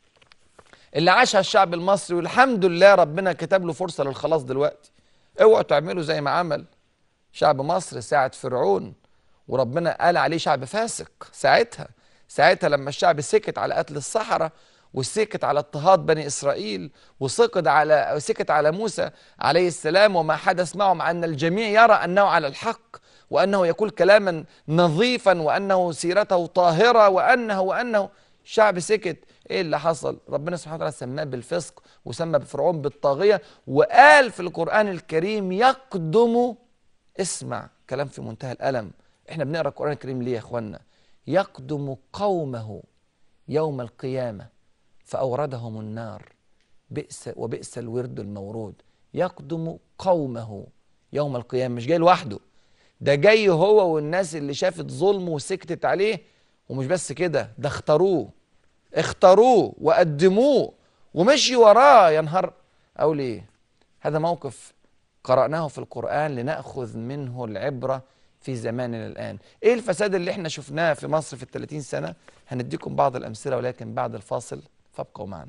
S2: اللي عاشها الشعب المصري والحمد لله ربنا كتب له فرصة للخلاص دلوقتي اوعوا تعملوا زي ما عمل شعب مصر ساعة فرعون وربنا قال عليه شعب فاسق ساعتها ساعتها لما الشعب سكت على قتل الصحراء وسكت على اضطهاد بني اسرائيل وسكت على سكت على موسى عليه السلام وما حدث معه مع ان الجميع يرى انه على الحق وانه يقول كلاما نظيفا وانه سيرته طاهره وانه وانه شعب سكت ايه اللي حصل ربنا سبحانه وتعالى سماه بالفسق وسمى فرعون بالطاغيه وقال في القران الكريم يقدم اسمع كلام في منتهى الالم احنا بنقرا القران الكريم ليه يا اخوانا يقدم قومه يوم القيامه فاوردهم النار بئس وبئس الورد المورود يقدم قومه يوم القيامه مش جاي لوحده ده جاي هو والناس اللي شافت ظلمه وسكتت عليه ومش بس كده ده اختاروه اختاروه وقدموه ومشي وراه يا نهار اقول ايه هذا موقف قرأناه في القرآن لنأخذ منه العبرة في زماننا الآن ايه الفساد اللي احنا شفناه في مصر في الثلاثين سنة هنديكم بعض الأمثلة ولكن بعد الفاصل فابقوا معنا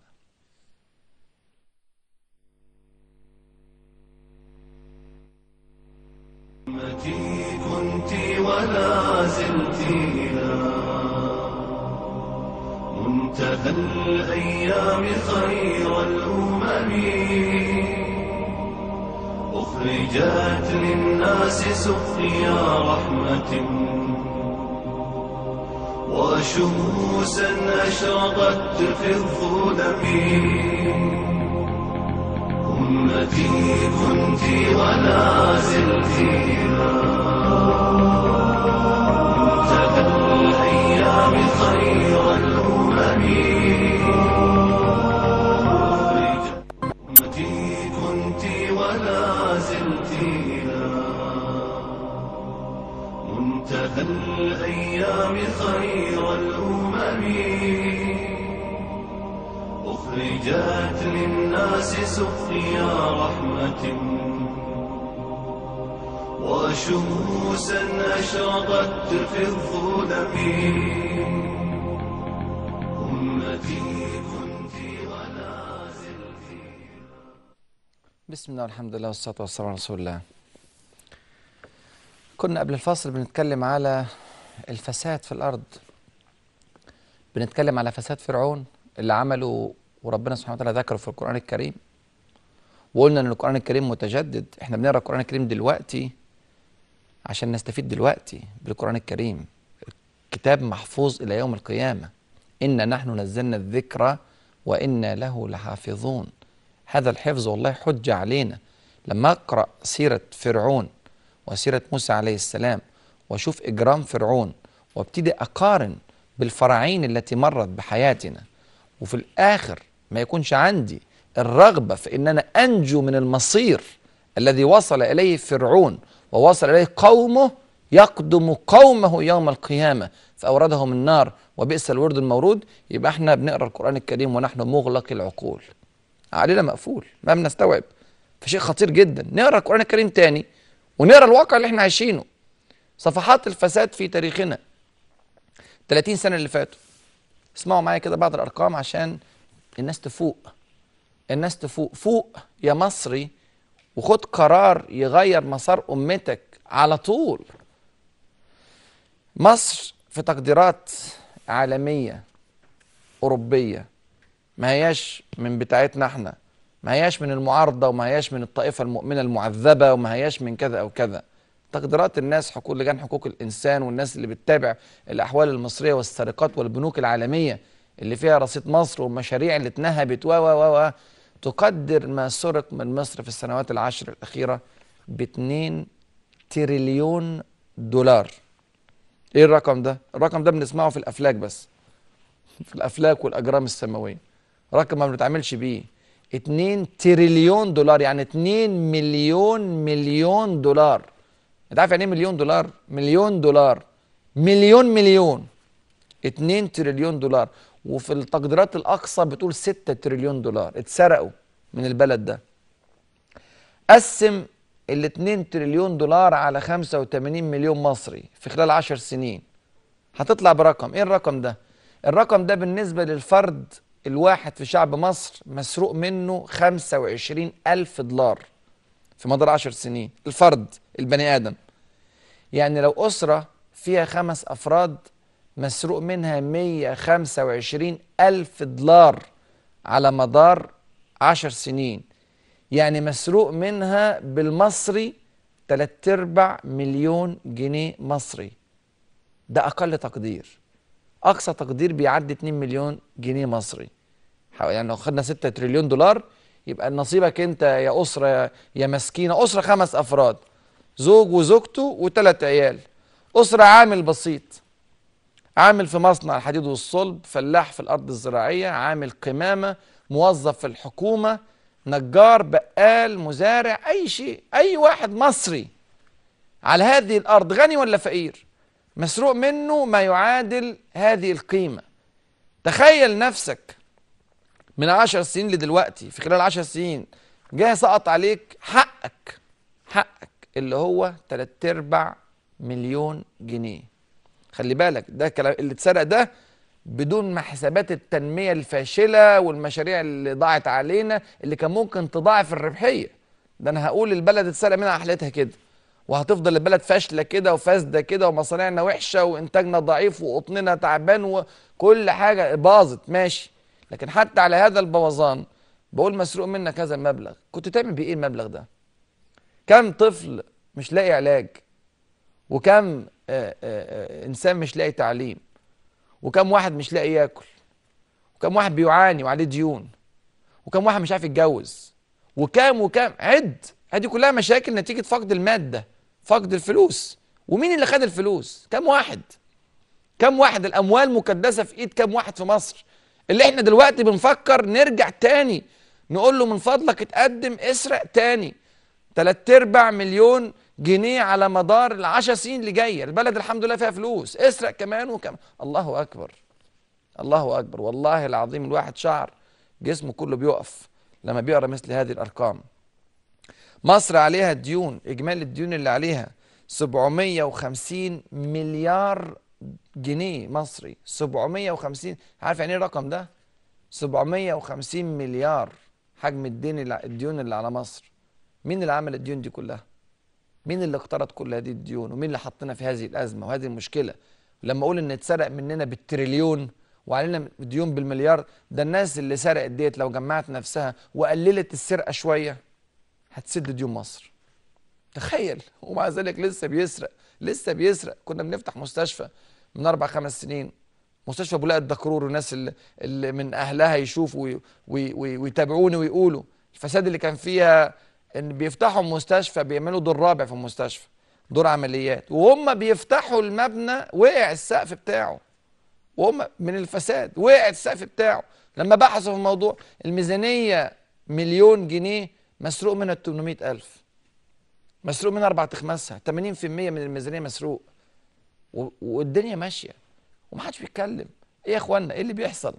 S1: أمتي كنت ولا زلت إلى منتهى الأيام خير الأمم أخرجت للناس سقيا رحمة وشموسا أشرقت في الظلم أمتي كنت ولا زلت منتهى الأيام خير الأمم أمتي كنت ولا زلت منتهى الأيام خير الأمم أخرجت للناس سقيا رحمة وشموسا أشرقت في الظلم أمتي كنت ولا زلت
S2: بسم الله والحمد لله والصلاة والسلام على رسول الله كنا قبل الفاصل بنتكلم على الفساد في الأرض بنتكلم على فساد فرعون اللي عمله وربنا سبحانه وتعالى ذكره في القرآن الكريم وقلنا ان القرآن الكريم متجدد احنا بنقرا القرآن الكريم دلوقتي عشان نستفيد دلوقتي بالقرآن الكريم كتاب محفوظ إلى يوم القيامة إنا نحن نزلنا الذكر وإنا له لحافظون هذا الحفظ والله حجة علينا لما أقرأ سيرة فرعون وسيرة موسى عليه السلام وأشوف إجرام فرعون وابتدي أقارن بالفراعين التي مرت بحياتنا وفي الآخر ما يكونش عندي الرغبة في أن أنا أنجو من المصير الذي وصل إليه فرعون ووصل إليه قومه يقدم قومه يوم القيامة فأوردهم النار وبئس الورد المورود يبقى احنا بنقرأ القرآن الكريم ونحن مغلق العقول علينا مقفول ما بنستوعب فشيء خطير جدا نقرأ القرآن الكريم تاني ونقرأ الواقع اللي احنا عايشينه صفحات الفساد في تاريخنا 30 سنة اللي فاتوا اسمعوا معايا كده بعض الأرقام عشان الناس تفوق الناس تفوق فوق يا مصري وخد قرار يغير مسار أمتك على طول مصر في تقديرات عالمية أوروبية ما هياش من بتاعتنا احنا ما هياش من المعارضة وما هياش من الطائفة المؤمنة المعذبة وما هياش من كذا أو كذا تقديرات الناس حقوق لجان حقوق الإنسان والناس اللي بتتابع الأحوال المصرية والسرقات والبنوك العالمية اللي فيها رصيد مصر والمشاريع اللي اتنهبت و و و و تقدر ما سرق من مصر في السنوات العشر الأخيرة ب 2 تريليون دولار ايه الرقم ده؟ الرقم ده بنسمعه في الافلاك بس في الافلاك والاجرام السماويه رقم ما بنتعاملش بيه 2 تريليون دولار يعني 2 مليون مليون دولار انت عارف يعني ايه مليون دولار؟ مليون دولار مليون مليون 2 تريليون دولار وفي التقديرات الاقصى بتقول 6 تريليون دولار اتسرقوا من البلد ده قسم ال 2 تريليون دولار على 85 مليون مصري في خلال 10 سنين هتطلع برقم ايه الرقم ده الرقم ده بالنسبة للفرد الواحد في شعب مصر مسروق منه 25 ألف دولار في مدار عشر سنين الفرد البني آدم يعني لو أسرة فيها خمس أفراد مسروق منها 125 ألف دولار على مدار عشر سنين يعني مسروق منها بالمصري تلات ارباع مليون جنيه مصري ده اقل تقدير اقصى تقدير بيعدي 2 مليون جنيه مصري حو- يعني لو خدنا 6 تريليون دولار يبقى نصيبك انت يا اسره يا- يا مسكينه اسره خمس افراد زوج وزوجته وثلاث عيال اسره عامل بسيط عامل في مصنع الحديد والصلب فلاح في الارض الزراعيه عامل قمامه موظف في الحكومه نجار بقال مزارع اي شيء اي واحد مصري على هذه الارض غني ولا فقير مسروق منه ما يعادل هذه القيمه تخيل نفسك من عشر سنين لدلوقتي في خلال عشر سنين جاي سقط عليك حقك حقك اللي هو تلات ارباع مليون جنيه خلي بالك ده كلام اللي اتسرق ده بدون ما حسابات التنمية الفاشلة والمشاريع اللي ضاعت علينا اللي كان ممكن تضاعف الربحية ده انا هقول البلد اتسرق منها حالتها كده وهتفضل البلد فاشلة كده وفاسدة كده ومصانعنا وحشة وانتاجنا ضعيف وقطننا تعبان وكل حاجة باظت ماشي لكن حتى على هذا البوظان بقول مسروق منك هذا المبلغ كنت تعمل بيه ايه المبلغ ده كم طفل مش لاقي علاج وكم آه، آه، آه، انسان مش لاقي تعليم وكم واحد مش لاقي ياكل وكم واحد بيعاني وعليه ديون وكم واحد مش عارف يتجوز وكام وكام عد هذه كلها مشاكل نتيجة فقد المادة فقد الفلوس ومين اللي خد الفلوس كم واحد كم واحد الاموال مكدسة في ايد كم واحد في مصر اللي احنا دلوقتي بنفكر نرجع تاني نقول له من فضلك اتقدم اسرق تاني تلات ارباع مليون جنيه على مدار العشر سنين اللي جايه البلد الحمد لله فيها فلوس اسرق كمان وكمان الله اكبر الله اكبر والله العظيم الواحد شعر جسمه كله بيقف لما بيقرا مثل هذه الارقام مصر عليها ديون اجمالي الديون اللي عليها 750 مليار جنيه مصري 750 عارف يعني ايه الرقم ده 750 مليار حجم الدين اللي الديون اللي على مصر مين اللي عمل الديون دي كلها مين اللي اقترض كل هذه الديون ومين اللي حطنا في هذه الازمه وهذه المشكله لما اقول ان اتسرق مننا بالتريليون وعلينا ديون بالمليار ده الناس اللي سرقت ديت لو جمعت نفسها وقللت السرقه شويه هتسد ديون مصر تخيل ومع ذلك لسه بيسرق لسه بيسرق كنا بنفتح مستشفى من اربع خمس سنين مستشفى بولاء الدكرور والناس اللي, اللي من اهلها يشوفوا وي- وي- وي- ويتابعوني ويقولوا الفساد اللي كان فيها ان بيفتحوا مستشفى بيعملوا دور رابع في المستشفى دور عمليات وهم بيفتحوا المبنى وقع السقف بتاعه وهم من الفساد وقع السقف بتاعه لما بحثوا في الموضوع الميزانية مليون جنيه مسروق منها 800 ألف مسروق منها أربع تخماسها 80% من الميزانية مسروق و- والدنيا ماشية ومحدش بيتكلم ايه يا اخوانا ايه اللي بيحصل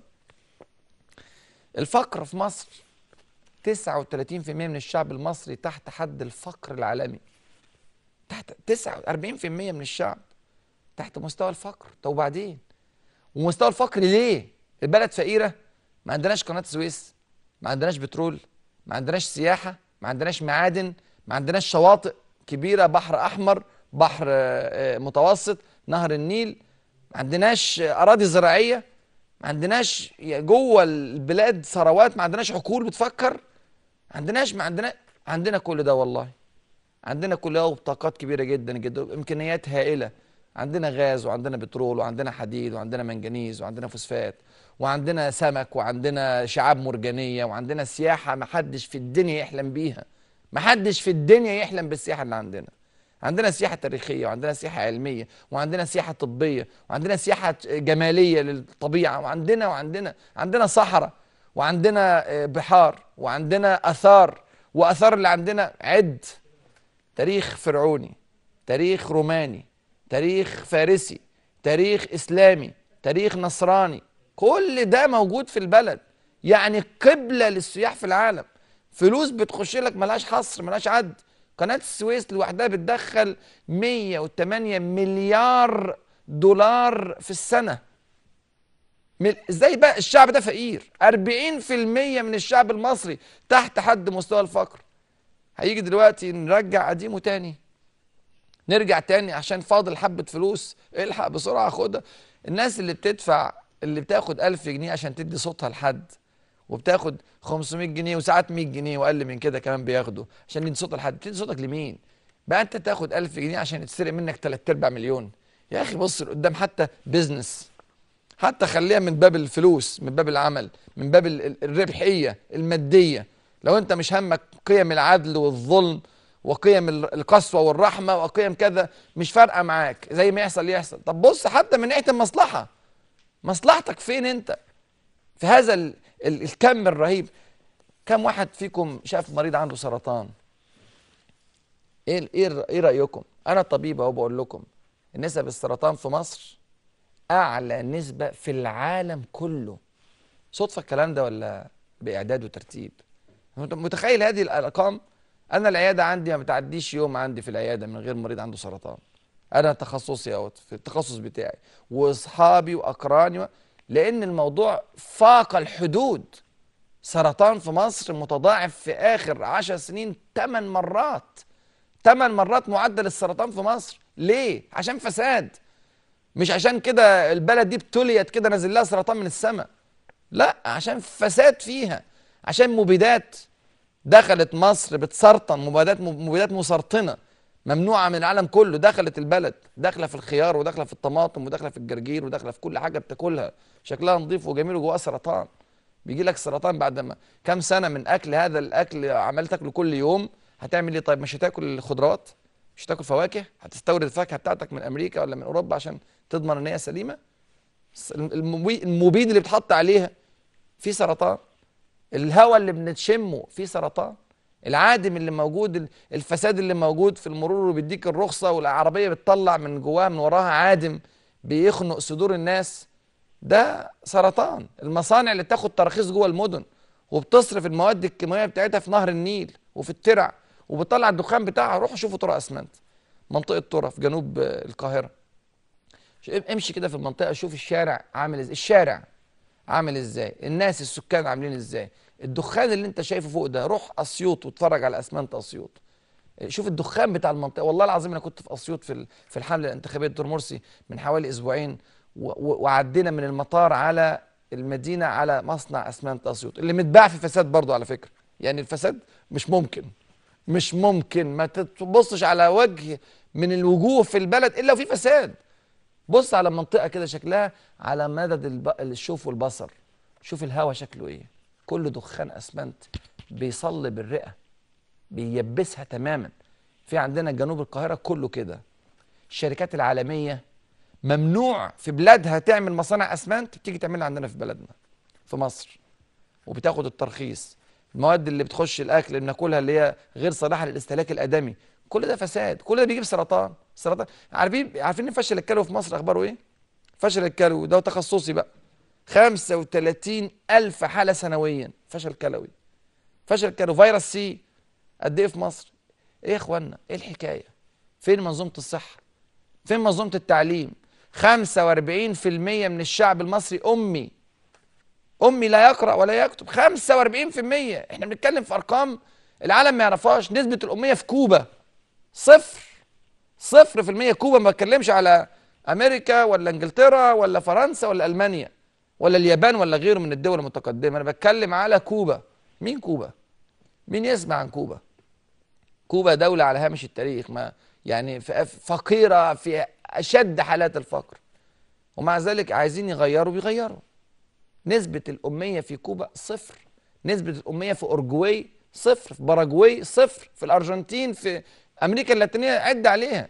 S2: الفقر في مصر 39% من الشعب المصري تحت حد الفقر العالمي تحت 49% من الشعب تحت مستوى الفقر طب وبعدين ومستوى الفقر ليه البلد فقيرة ما عندناش قناة سويس ما عندناش بترول ما عندناش سياحة ما عندناش معادن ما عندناش شواطئ كبيرة بحر أحمر بحر آه، آه، متوسط نهر النيل ما عندناش آه، أراضي زراعية ما عندناش جوه البلاد ثروات ما عندناش عقول بتفكر ما عندناش ما عندنا عندنا كل ده والله عندنا كل ده وبطاقات كبيره جدا جدا امكانيات هائله عندنا غاز وعندنا بترول وعندنا حديد وعندنا منجنيز وعندنا فوسفات وعندنا سمك وعندنا شعاب مرجانيه وعندنا سياحه ما حدش في الدنيا يحلم بيها ما حدش في الدنيا يحلم بالسياحه اللي عندنا عندنا سياحه تاريخيه وعندنا سياحه علميه وعندنا سياحه طبيه وعندنا سياحه جماليه للطبيعه وعندنا وعندنا عندنا صحراء وعندنا آه، بحار وعندنا اثار واثار اللي عندنا عد تاريخ فرعوني تاريخ روماني تاريخ فارسي تاريخ اسلامي تاريخ نصراني كل ده موجود في البلد يعني قبلة للسياح في العالم فلوس بتخش لك ملهاش حصر ملهاش عد قناة السويس لوحدها بتدخل 108 مليار دولار في السنة من- ازاي بقى الشعب ده فقير 40% من الشعب المصري تحت حد مستوى الفقر هيجي دلوقتي نرجع قديمه تاني نرجع تاني عشان فاضل حبة فلوس الحق بسرعة خدها الناس اللي بتدفع اللي بتاخد ألف جنيه عشان تدي صوتها لحد وبتاخد 500 جنيه وساعات 100 جنيه واقل من كده كمان بياخدوا عشان يدي صوتها لحد تدي صوتك لمين بقى انت تاخد 1000 جنيه عشان يتسرق منك 3 ارباع مليون يا اخي بص لقدام حتى بيزنس حتى خليها من باب الفلوس من باب العمل من باب ال- ال- الربحية المادية لو انت مش همك قيم العدل والظلم وقيم ال- القسوة والرحمة وقيم كذا مش فارقة معاك زي ما يحصل يحصل طب بص حتى من ناحية المصلحة مصلحتك فين انت في هذا ال ال الكم الرهيب كم واحد فيكم شاف مريض عنده سرطان ايه ايه الر- ايه رايكم انا طبيب اهو بقول لكم نسب السرطان في مصر اعلى نسبه في العالم كله صدفه الكلام ده ولا باعداد وترتيب مت- متخيل هذه الارقام انا العياده عندي ما بتعديش يوم عندي في العياده من غير مريض عنده سرطان انا تخصصي اهوت في التخصص بتاعي واصحابي واقراني و... لان الموضوع فاق الحدود سرطان في مصر متضاعف في اخر عشر سنين ثمان مرات ثمان مرات معدل السرطان في مصر ليه عشان فساد مش عشان كده البلد دي ابتليت كده نازل لها سرطان من السماء لا عشان فساد فيها عشان مبيدات دخلت مصر بتسرطن مبيدات مبيدات مسرطنه ممنوعه من العالم كله دخلت البلد داخله في الخيار وداخله في الطماطم وداخله في الجرجير وداخله في كل حاجه بتاكلها شكلها نظيف وجميل وجواها سرطان بيجي لك سرطان بعد ما كام سنه من اكل هذا الاكل عمال تاكله كل يوم هتعمل ايه طيب مش هتاكل الخضروات مش هتاكل فواكه هتستورد الفاكهه بتاعتك من امريكا ولا من اوروبا عشان تضمن ان هي سليمه الس- المبي- المبيد اللي بتحط عليها فيه سرطان الهواء اللي بنشمه فيه سرطان العادم اللي موجود ال- الفساد اللي موجود في المرور وبيديك الرخصة والعربية بتطلع من جواها من وراها عادم بيخنق صدور الناس ده سرطان المصانع اللي بتاخد تراخيص جوه المدن وبتصرف المواد الكيماوية بتاعتها في نهر النيل وفي الترع وبتطلع الدخان بتاعها روحوا شوفوا طرق اسمنت منطقة طرة في جنوب آه، القاهرة ش- امشي كده في المنطقة شوف الشارع عامل ازاي الشارع عامل ازاي الناس السكان عاملين ازاي الدخان اللي انت شايفه فوق ده روح اسيوط واتفرج على اسمنت اسيوط شوف الدخان بتاع المنطقه والله العظيم انا كنت في اسيوط في ال- في الحمله الانتخابيه دكتور مرسي من حوالي اسبوعين و- و- وعدينا من المطار على المدينه على مصنع اسمنت اسيوط اللي متباع في فساد برضه على فكره يعني الفساد مش ممكن مش ممكن ما تبصش على وجه من الوجوه في البلد الا وفي فساد بص على منطقه كده شكلها على مدد الب... الشوف والبصر شوف الهوا شكله ايه كله دخان اسمنت بيصلب الرئه بييبسها تماما في عندنا جنوب القاهره كله كده الشركات العالميه ممنوع في بلادها تعمل مصانع اسمنت بتيجي تعملها عندنا في بلدنا في مصر وبتاخد الترخيص المواد اللي بتخش الاكل اللي بناكلها اللي هي غير صالحه للاستهلاك الادمي كل ده فساد كل ده بيجيب سرطان سرطان عارفين عارفين ان فشل الكلوي في مصر اخباره ايه فشل الكلوي ده تخصصي بقى 35 ألف حالة سنويا فشل كلوي فشل كلوي فيروس سي قد ايه في مصر ايه يا اخوانا ايه الحكاية فين منظومة الصحة فين منظومة التعليم 45% من الشعب المصري أمي أمي لا يقرأ ولا يكتب 45% احنا بنتكلم في أرقام العالم ما يعرفهاش نسبة الأمية في كوبا صفر صفر في المية كوبا ما بتكلمش على أمريكا ولا إنجلترا ولا فرنسا ولا ألمانيا ولا اليابان ولا غيره من الدول المتقدمة أنا بتكلم على كوبا مين كوبا؟ مين يسمع عن كوبا؟ كوبا دولة على هامش التاريخ ما يعني ف- فقيرة في أشد حالات الفقر ومع ذلك عايزين يغيروا بيغيروا نسبة الأمية في كوبا صفر نسبة الأمية في أورجواي صفر في باراجواي صفر في الأرجنتين في أمريكا اللاتينية عد عليها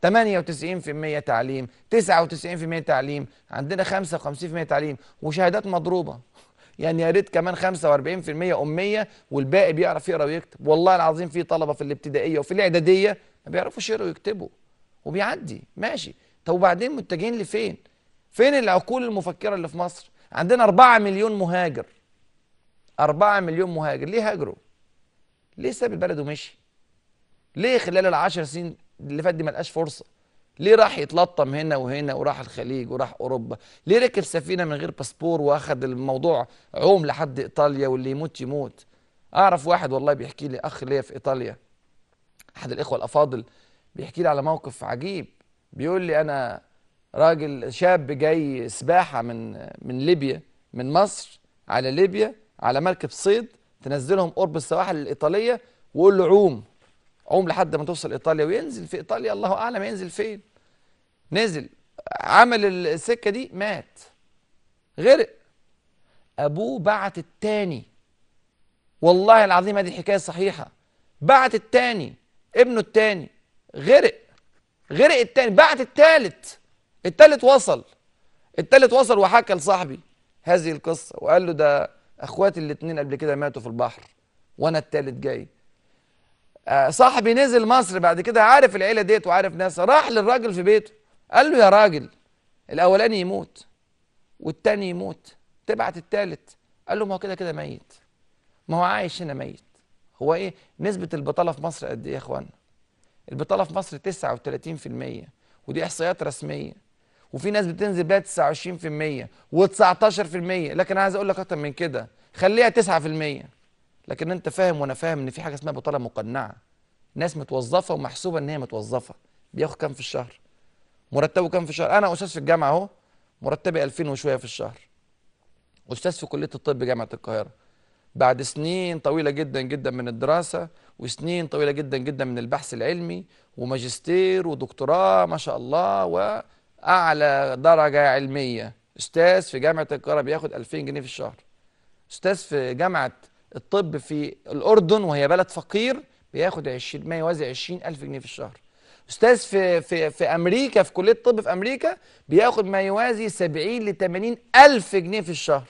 S2: 98% تعليم 99% تعليم عندنا 55% تعليم وشهادات مضروبة يعني يا ريت كمان 45% أمية والباقي بيعرف يقرا ويكتب والله العظيم في طلبة في الابتدائية وفي الإعدادية ما بيعرفوش يقروا ويكتبوا وبيعدي ماشي طب وبعدين متجهين لفين فين العقول المفكرة اللي في مصر عندنا 4 مليون مهاجر 4 مليون مهاجر ليه هاجروا ليه ساب البلد ومشي ليه خلال العشر سنين اللي فات دي ما لقاش فرصة ليه راح يتلطم هنا وهنا وراح الخليج وراح اوروبا ليه ركب سفينه من غير باسبور واخد الموضوع عوم لحد ايطاليا واللي يموت يموت اعرف واحد والله بيحكي لي اخ ليا في ايطاليا احد الاخوه الافاضل بيحكي لي على موقف عجيب بيقول لي انا راجل شاب جاي سباحه من من ليبيا من مصر على ليبيا على مركب صيد تنزلهم قرب السواحل الايطاليه وقول له عوم عوم لحد ما توصل ايطاليا وينزل في ايطاليا الله اعلم ينزل فين نزل عمل السكه دي مات غرق ابوه بعت التاني والله العظيم هذه حكايه صحيحه بعت التاني ابنه التاني غرق غرق التاني بعت التالت التالت وصل التالت وصل وحكى لصاحبي هذه القصه وقال له ده اخواتي الاتنين قبل كده ماتوا في البحر وانا التالت جاي آه، صاحبي نزل مصر بعد كده عارف العيله ديت وعارف ناسها راح للراجل في بيته قال له يا راجل الاولاني يموت والتاني يموت تبعت التالت قال له ما هو كده كده ميت ما هو عايش هنا ميت هو ايه نسبه البطاله في مصر قد ايه يا اخوانا البطاله في مصر 39% ودي احصائيات رسميه وفي ناس بتنزل بيها 29% و19% لكن عايز اقول لك اكتر من كده خليها 9% لكن انت فاهم وانا فاهم ان في حاجه اسمها بطاله مقنعه ناس متوظفه ومحسوبه ان هي متوظفه بياخد كام في الشهر مرتبه كام في الشهر انا استاذ في الجامعه اهو مرتبي 2000 وشويه في الشهر استاذ في كليه الطب جامعه القاهره بعد سنين طويله جدا جدا من الدراسه وسنين طويله جدا جدا من البحث العلمي وماجستير ودكتوراه ما شاء الله واعلى درجه علميه استاذ في جامعه القاهره بياخد 2000 جنيه في الشهر استاذ في جامعه الطب في الاردن وهي بلد فقير بياخد 20 ما يوازي 20000 جنيه في الشهر استاذ في في في امريكا في كليه الطب في امريكا بياخد ما يوازي 70 ل 80 الف جنيه في الشهر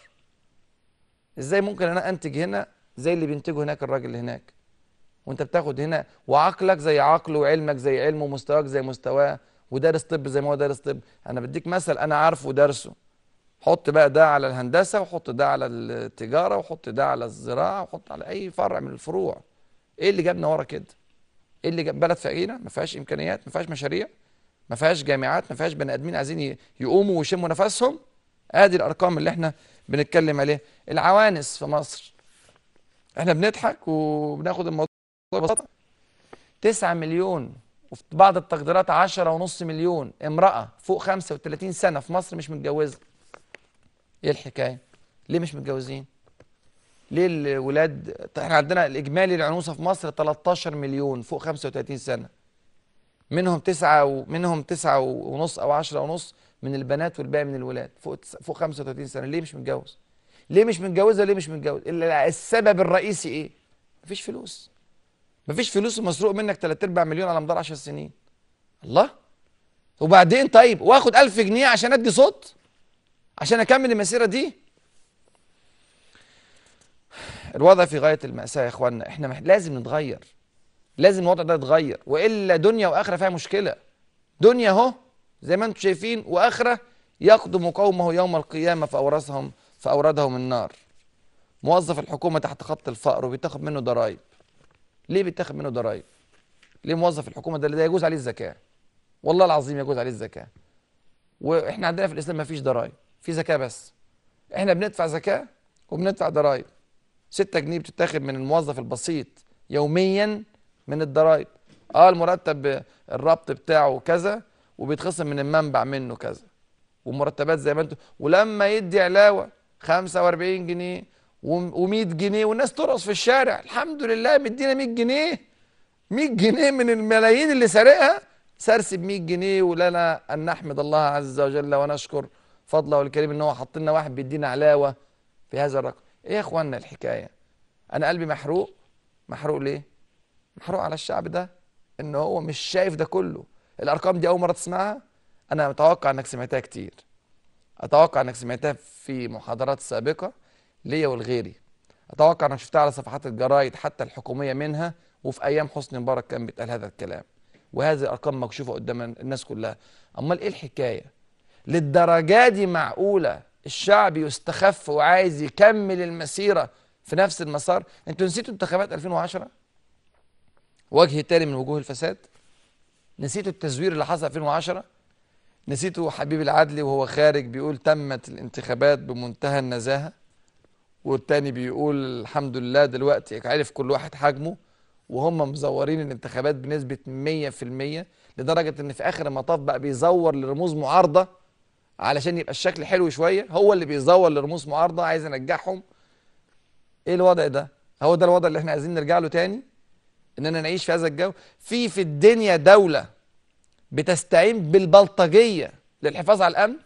S2: ازاي ممكن انا انتج هنا زي اللي بينتجه هناك الراجل اللي هناك وانت بتاخد هنا وعقلك زي عقله وعلمك زي علمه ومستواك زي مستواه ودارس طب زي ما هو دارس طب انا بديك مثل انا عارفه ودارسه حط بقى ده على الهندسه وحط ده على التجاره وحط ده على الزراعه وحط على اي فرع من الفروع ايه اللي جابنا ورا كده ايه اللي جاب بلد فقيره ما فيهاش امكانيات ما فيهاش مشاريع ما فيهاش جامعات ما فيهاش بني ادمين عايزين ي- يقوموا ويشموا نفسهم ادي الارقام اللي احنا بنتكلم عليها العوانس في مصر احنا بنضحك وبناخد الموضوع ببساطه 9 مليون وفي بعض التقديرات 10 ونص مليون امرأة فوق 35 سنة في مصر مش متجوزة ايه الحكاية ليه مش متجوزين ليه الولاد احنا عندنا الاجمالي العنوسة في مصر 13 مليون فوق 35 سنة منهم تسعة و... منهم تسعة ونص او عشرة ونص من البنات والباقي من الولاد فوق تس- فوق 35 سنة ليه مش متجوز ليه مش متجوزة ليه مش متجوز إلا السبب الرئيسي ايه مفيش فلوس مفيش فلوس مسروق منك 3 4 مليون على مدار 10 سنين الله وبعدين طيب واخد 1000 جنيه عشان ادي صوت عشان اكمل المسيره دي الوضع في غايه الماساه يا اخوانا احنا مح... لازم نتغير لازم الوضع ده يتغير والا دنيا واخره فيها مشكله دنيا اهو زي ما انتم شايفين واخره يقدم قومه يوم القيامه فاورثهم فاوردهم النار موظف الحكومه تحت خط الفقر وبيتاخد منه ضرائب ليه بيتاخد منه ضرائب ليه موظف الحكومه ده اللي ده يجوز عليه الزكاه والله العظيم يجوز عليه الزكاه واحنا عندنا في الاسلام ما فيش ضرائب في زكاه بس احنا بندفع زكاه وبندفع ضرائب 6 جنيه بتتاخد من الموظف البسيط يوميا من الضرائب اه المرتب الربط بتاعه كذا وبيتخصم من المنبع منه كذا ومرتبات زي ما انتم ولما يدي علاوه 45 جنيه و100 جنيه والناس ترقص في الشارع الحمد لله مدينا 100 جنيه 100 جنيه من الملايين اللي سارقها سرسب 100 جنيه ولنا ان نحمد الله عز وجل ونشكر فضله الكريم ان هو حط لنا واحد بيدينا علاوه في هذا الرقم ايه يا اخوانا الحكايه انا قلبي محروق محروق ليه محروق على الشعب ده ان هو مش شايف ده كله الارقام دي اول مره تسمعها انا متوقع انك سمعتها كتير اتوقع انك سمعتها في محاضرات سابقه ليا ولغيري اتوقع انك شفتها على صفحات الجرايد حتى الحكوميه منها وفي ايام حسني مبارك كان بيتقال هذا الكلام وهذه الارقام مكشوفه قدام الناس كلها امال ايه الحكايه للدرجه دي معقوله الشعب يستخف وعايز يكمل المسيره في نفس المسار انتوا نسيتوا انتخابات 2010 وجه تاني من وجوه الفساد نسيتوا التزوير اللي حصل 2010 نسيتوا حبيب العدلي وهو خارج بيقول تمت الانتخابات بمنتهى النزاهة والتاني بيقول الحمد لله دلوقتي عرف كل واحد حجمه وهم مزورين الانتخابات بنسبة 100% لدرجة ان في اخر المطاف بقى بيزور لرموز معارضة علشان يبقى الشكل حلو شوية هو اللي بيزور لرموز معارضة عايز ينجحهم ايه الوضع ده هو ده الوضع اللي احنا عايزين نرجع له تاني اننا نعيش في هذا الجو في في الدنيا دولة بتستعين بالبلطجية للحفاظ على الامن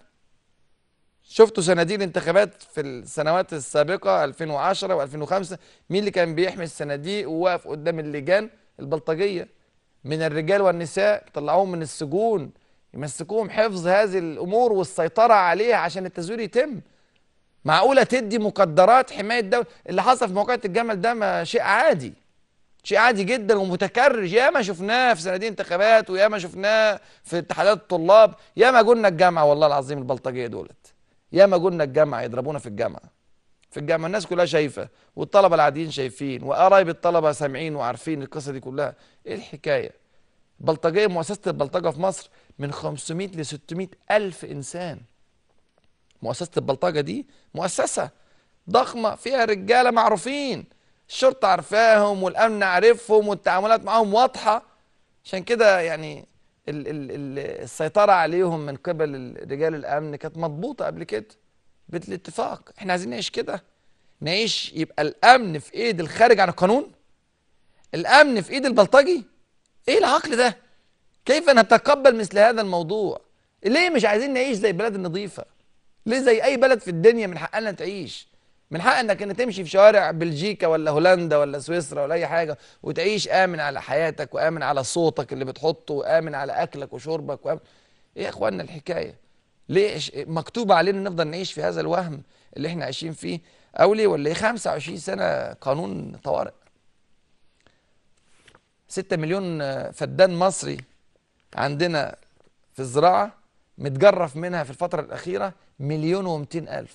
S2: شفتوا صناديق الانتخابات في السنوات السابقة 2010 و2005 مين اللي كان بيحمي الصناديق وواقف قدام اللجان البلطجية من الرجال والنساء طلعوهم من السجون يمسكوهم حفظ هذه الامور والسيطرة عليها عشان التزوير يتم معقولة تدي مقدرات حماية دولة اللي حصل في موقعة الجمل ده ما شيء عادي شيء عادي جدا ومتكرر ياما شفناه في صناديق انتخابات وياما شفناه في اتحادات الطلاب ياما قلنا الجامعة والله العظيم البلطجية دولت ياما قلنا الجامعة يضربونا في الجامعة في الجامعة الناس كلها شايفة والطلبة العاديين شايفين وقرايب الطلبة سامعين وعارفين القصة دي كلها ايه الحكاية بلطجية مؤسسة البلطجة في مصر من 500 ل 600 ألف إنسان مؤسسة البلطجة دي مؤسسة ضخمة فيها رجالة معروفين الشرطة عارفاهم والأمن عارفهم والتعاملات معاهم واضحة عشان كده يعني ال ال ال السيطرة عليهم من قبل رجال الأمن كانت مضبوطة قبل كده بالاتفاق احنا عايزين نعيش كده نعيش يبقى الأمن في إيد الخارج عن القانون الأمن في إيد البلطجي إيه العقل ده كيف نتقبل مثل هذا الموضوع ليه مش عايزين نعيش زي البلاد النظيفة ليه زي اي بلد في الدنيا من حقنا تعيش من حق انك انت تمشي في شوارع بلجيكا ولا هولندا ولا سويسرا ولا اي حاجه وتعيش امن على حياتك وامن على صوتك اللي بتحطه وامن على اكلك وشربك وامن ايه يا اخوانا الحكايه ليه إش- مكتوب علينا نفضل نعيش في هذا الوهم اللي احنا عايشين فيه او ليه ولا ايه 25 سنه قانون طوارئ 6 مليون آه، فدان مصري عندنا في الزراعة متجرف منها في الفترة الأخيرة مليون ومتين ألف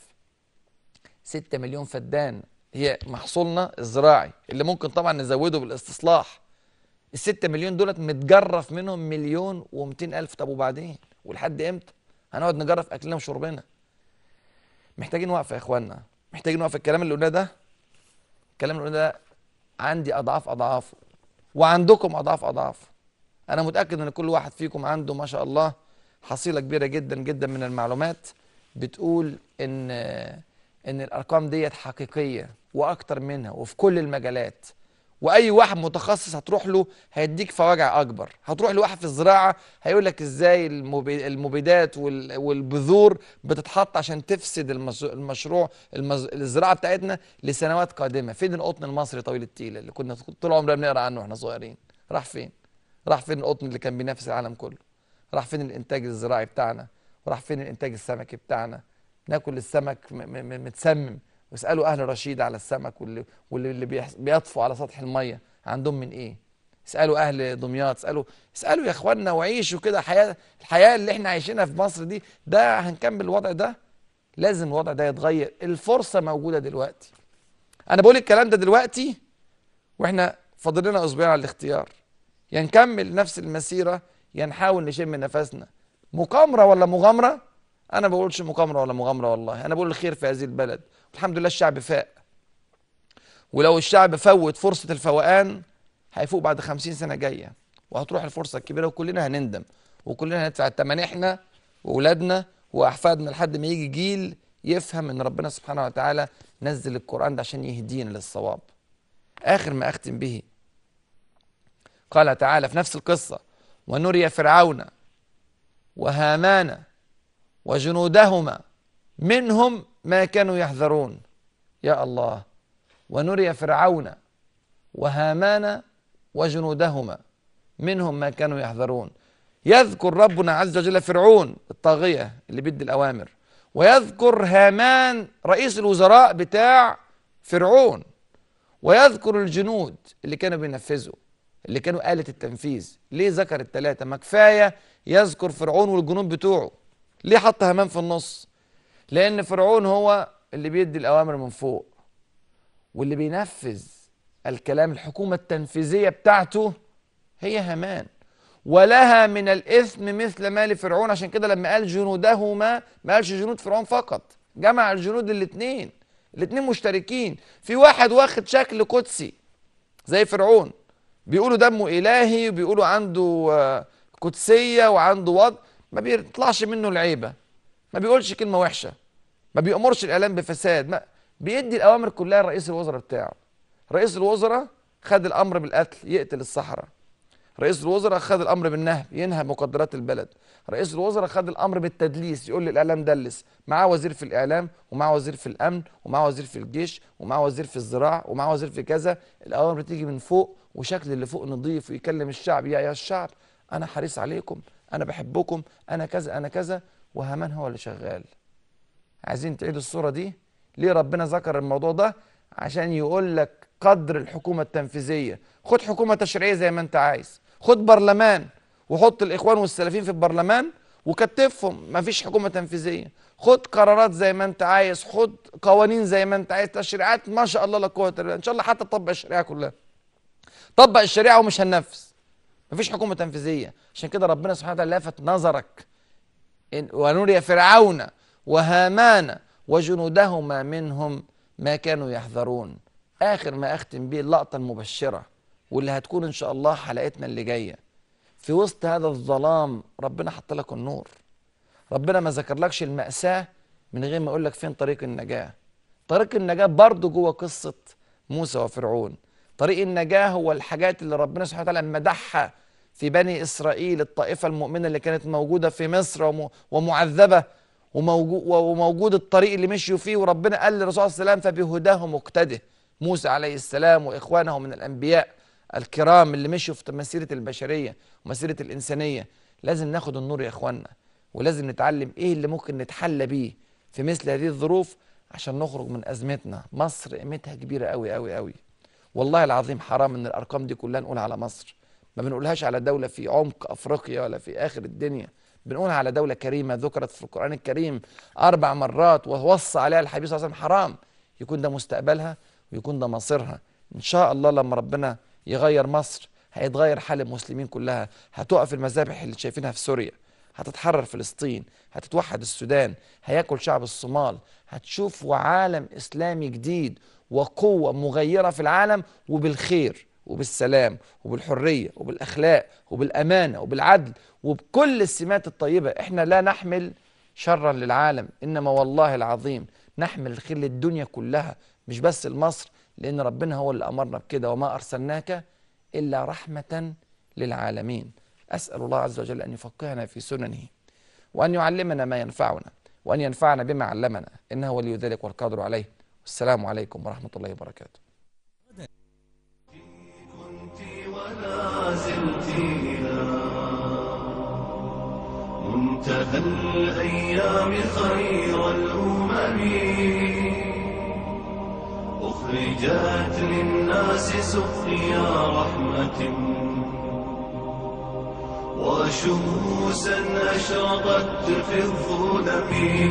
S2: ستة مليون فدان هي محصولنا الزراعي اللي ممكن طبعا نزوده بالاستصلاح الستة مليون دولت متجرف منهم مليون ومتين ألف طب وبعدين ولحد إمتى هنقعد نجرف أكلنا وشربنا محتاجين وقفة يا إخوانا محتاجين وقفة الكلام اللي قلناه ده الكلام اللي قلناه ده عندي أضعاف أضعافه وعندكم أضعاف أضعافه انا متاكد ان كل واحد فيكم عنده ما شاء الله حصيله كبيره جدا جدا من المعلومات بتقول ان ان الارقام ديت حقيقيه واكتر منها وفي كل المجالات واي واحد متخصص هتروح له هيديك فواجع اكبر هتروح لواحد في الزراعه هيقول لك ازاي المبي- المبيدات وال- والبذور بتتحط عشان تفسد المز- المشروع المز... الزراعه بتاعتنا لسنوات قادمه فين القطن المصري طويل التيله اللي كنا طول عمرنا بنقرا عنه واحنا صغيرين راح فين راح فين القطن اللي كان بينافس العالم كله راح فين الانتاج الزراعي بتاعنا وراح فين الانتاج السمكي بتاعنا ناكل السمك م- م- م- متسمم واسالوا اهل رشيد على السمك واللي واللي اللي بيحس- بيطفوا على سطح الميه عندهم من ايه اسالوا اهل دمياط اسالوا اسالوا يا اخوانا وعيشوا كده حياه الحياه اللي احنا عايشينها في مصر دي ده هنكمل الوضع ده لازم الوضع ده يتغير الفرصه موجوده دلوقتي انا بقول الكلام ده دلوقتي واحنا فاضل لنا اسبوعين على الاختيار يا نكمل نفس المسيره يا نحاول نشم نفسنا مقامره ولا مغامره انا ما بقولش مقامره ولا مغامره والله انا بقول الخير في هذه البلد والحمد لله الشعب فاق ولو الشعب فوت فرصه الفوقان هيفوق بعد خمسين سنه جايه وهتروح الفرصه الكبيره وكلنا هنندم وكلنا هندفع الثمن احنا واولادنا واحفادنا لحد ما يجي جيل يفهم ان ربنا سبحانه وتعالى نزل القران ده عشان يهدينا للصواب اخر ما اختم به قال تعالى في نفس القصة ونري فرعون وهامان وجنودهما منهم ما كانوا يحذرون يا الله ونري فرعون وهامان وجنودهما منهم ما كانوا يحذرون يذكر ربنا عز وجل فرعون الطاغية اللي بيدي الأوامر ويذكر هامان رئيس الوزراء بتاع فرعون ويذكر الجنود اللي كانوا بينفذوا اللي كانوا آلة التنفيذ ليه ذكر الثلاثة ما كفاية يذكر فرعون والجنود بتوعه ليه حط هامان في النص لأن فرعون هو اللي بيدي الأوامر من فوق واللي بينفذ الكلام الحكومة التنفيذية بتاعته هي هامان ولها من الإثم مثل ما لفرعون عشان كده لما قال جنودهما ما قالش جنود فرعون فقط جمع الجنود الاثنين الاثنين مشتركين في واحد واخد شكل قدسي زي فرعون بيقولوا دمه إلهي وبيقولوا عنده آه، قدسية وعنده وضع ما بيطلعش منه العيبة ما بيقولش كلمة وحشة ما بيأمرش الإعلام بفساد ما بيدي الأوامر كلها لرئيس الوزراء بتاعه رئيس الوزراء خد الأمر بالقتل يقتل الصحراء رئيس الوزراء خد الامر بالنهب ينهب مقدرات البلد رئيس الوزراء خد الامر بالتدليس يقول للاعلام دلس معاه وزير في الاعلام ومعاه وزير في الامن ومعاه وزير في الجيش ومعاه وزير في الزراعه ومعاه وزير في كذا الاوامر بتيجي من فوق وشكل اللي فوق نظيف ويكلم الشعب يا يا الشعب انا حريص عليكم انا بحبكم انا كذا انا كذا وهامان هو اللي شغال عايزين تعيدوا الصوره دي ليه ربنا ذكر الموضوع ده عشان يقول لك قدر الحكومه التنفيذيه خد حكومه تشريعيه زي ما انت عايز خد برلمان وحط الاخوان والسلفيين في البرلمان وكتفهم مفيش حكومه تنفيذيه خد قرارات زي ما انت عايز خد قوانين زي ما انت عايز تشريعات ما شاء الله لا قوه الا بالله ان شاء الله حتى تطبق الشريعه كلها طبق الشريعه ومش هننفذ مفيش حكومه تنفيذيه عشان كده ربنا سبحانه وتعالى لافت نظرك إن ونري فرعون وهامان وجنودهما منهم ما كانوا يحذرون اخر ما اختم بيه اللقطه المبشره واللي هتكون ان شاء الله حلقتنا اللي جايه في وسط هذا الظلام ربنا حط لك النور ربنا ما ذكرلكش المأساة من غير ما يقول لك فين طريق النجاة طريق النجاة برضه جوه قصة موسى وفرعون طريق النجاة هو الحاجات اللي ربنا سبحانه وتعالى مدحها في بني إسرائيل الطائفة المؤمنة اللي كانت موجودة في مصر وم- ومعذبة وموجود, وموجود الطريق اللي مشيوا فيه وربنا قال للرسول صلى الله عليه وسلم فبهداه مقتده موسى عليه السلام وإخوانه من الأنبياء الكرام اللي مشوا في مسيرة البشرية ومسيرة الإنسانية لازم ناخد النور يا إخواننا ولازم نتعلم إيه اللي ممكن نتحلى بيه في مثل هذه الظروف عشان نخرج من أزمتنا مصر قيمتها كبيرة قوي قوي قوي والله العظيم حرام ان الارقام دي كلها نقول على مصر ما بنقولهاش على دولة في عمق افريقيا ولا في اخر الدنيا بنقولها على دولة كريمة ذكرت في القرآن الكريم اربع مرات ووصى عليها الحبيب صلى الله عليه وسلم حرام يكون ده مستقبلها ويكون ده مصيرها ان شاء الله لما ربنا يغير مصر هيتغير حال المسلمين كلها هتقف المذابح اللي شايفينها في سوريا هتتحرر فلسطين هتتوحد السودان هياكل شعب الصومال هتشوف عالم اسلامي جديد وقوه مغيره في العالم وبالخير وبالسلام وبالحريه وبالاخلاق وبالامانه وبالعدل وبكل السمات الطيبه احنا لا نحمل شرا للعالم انما والله العظيم نحمل الخير للدنيا كلها مش بس لمصر لان ربنا هو اللي امرنا بكده وما ارسلناك الا رحمه للعالمين اسال الله عز وجل ان يفقهنا في سننه وأن يعلمنا ما ينفعنا وأن ينفعنا بما علمنا إنه ولي ذلك والقادر عليه والسلام عليكم ورحمة الله وبركاته
S1: كنت ولا زلت إلى منتهى الأيام خير الأمم أخرجت للناس سقيا رحمة وشموسا أشرقت في الظلم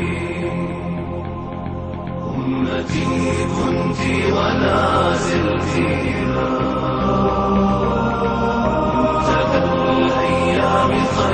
S1: أمتي كنت ولا زلت إلى منتهى الأيام خير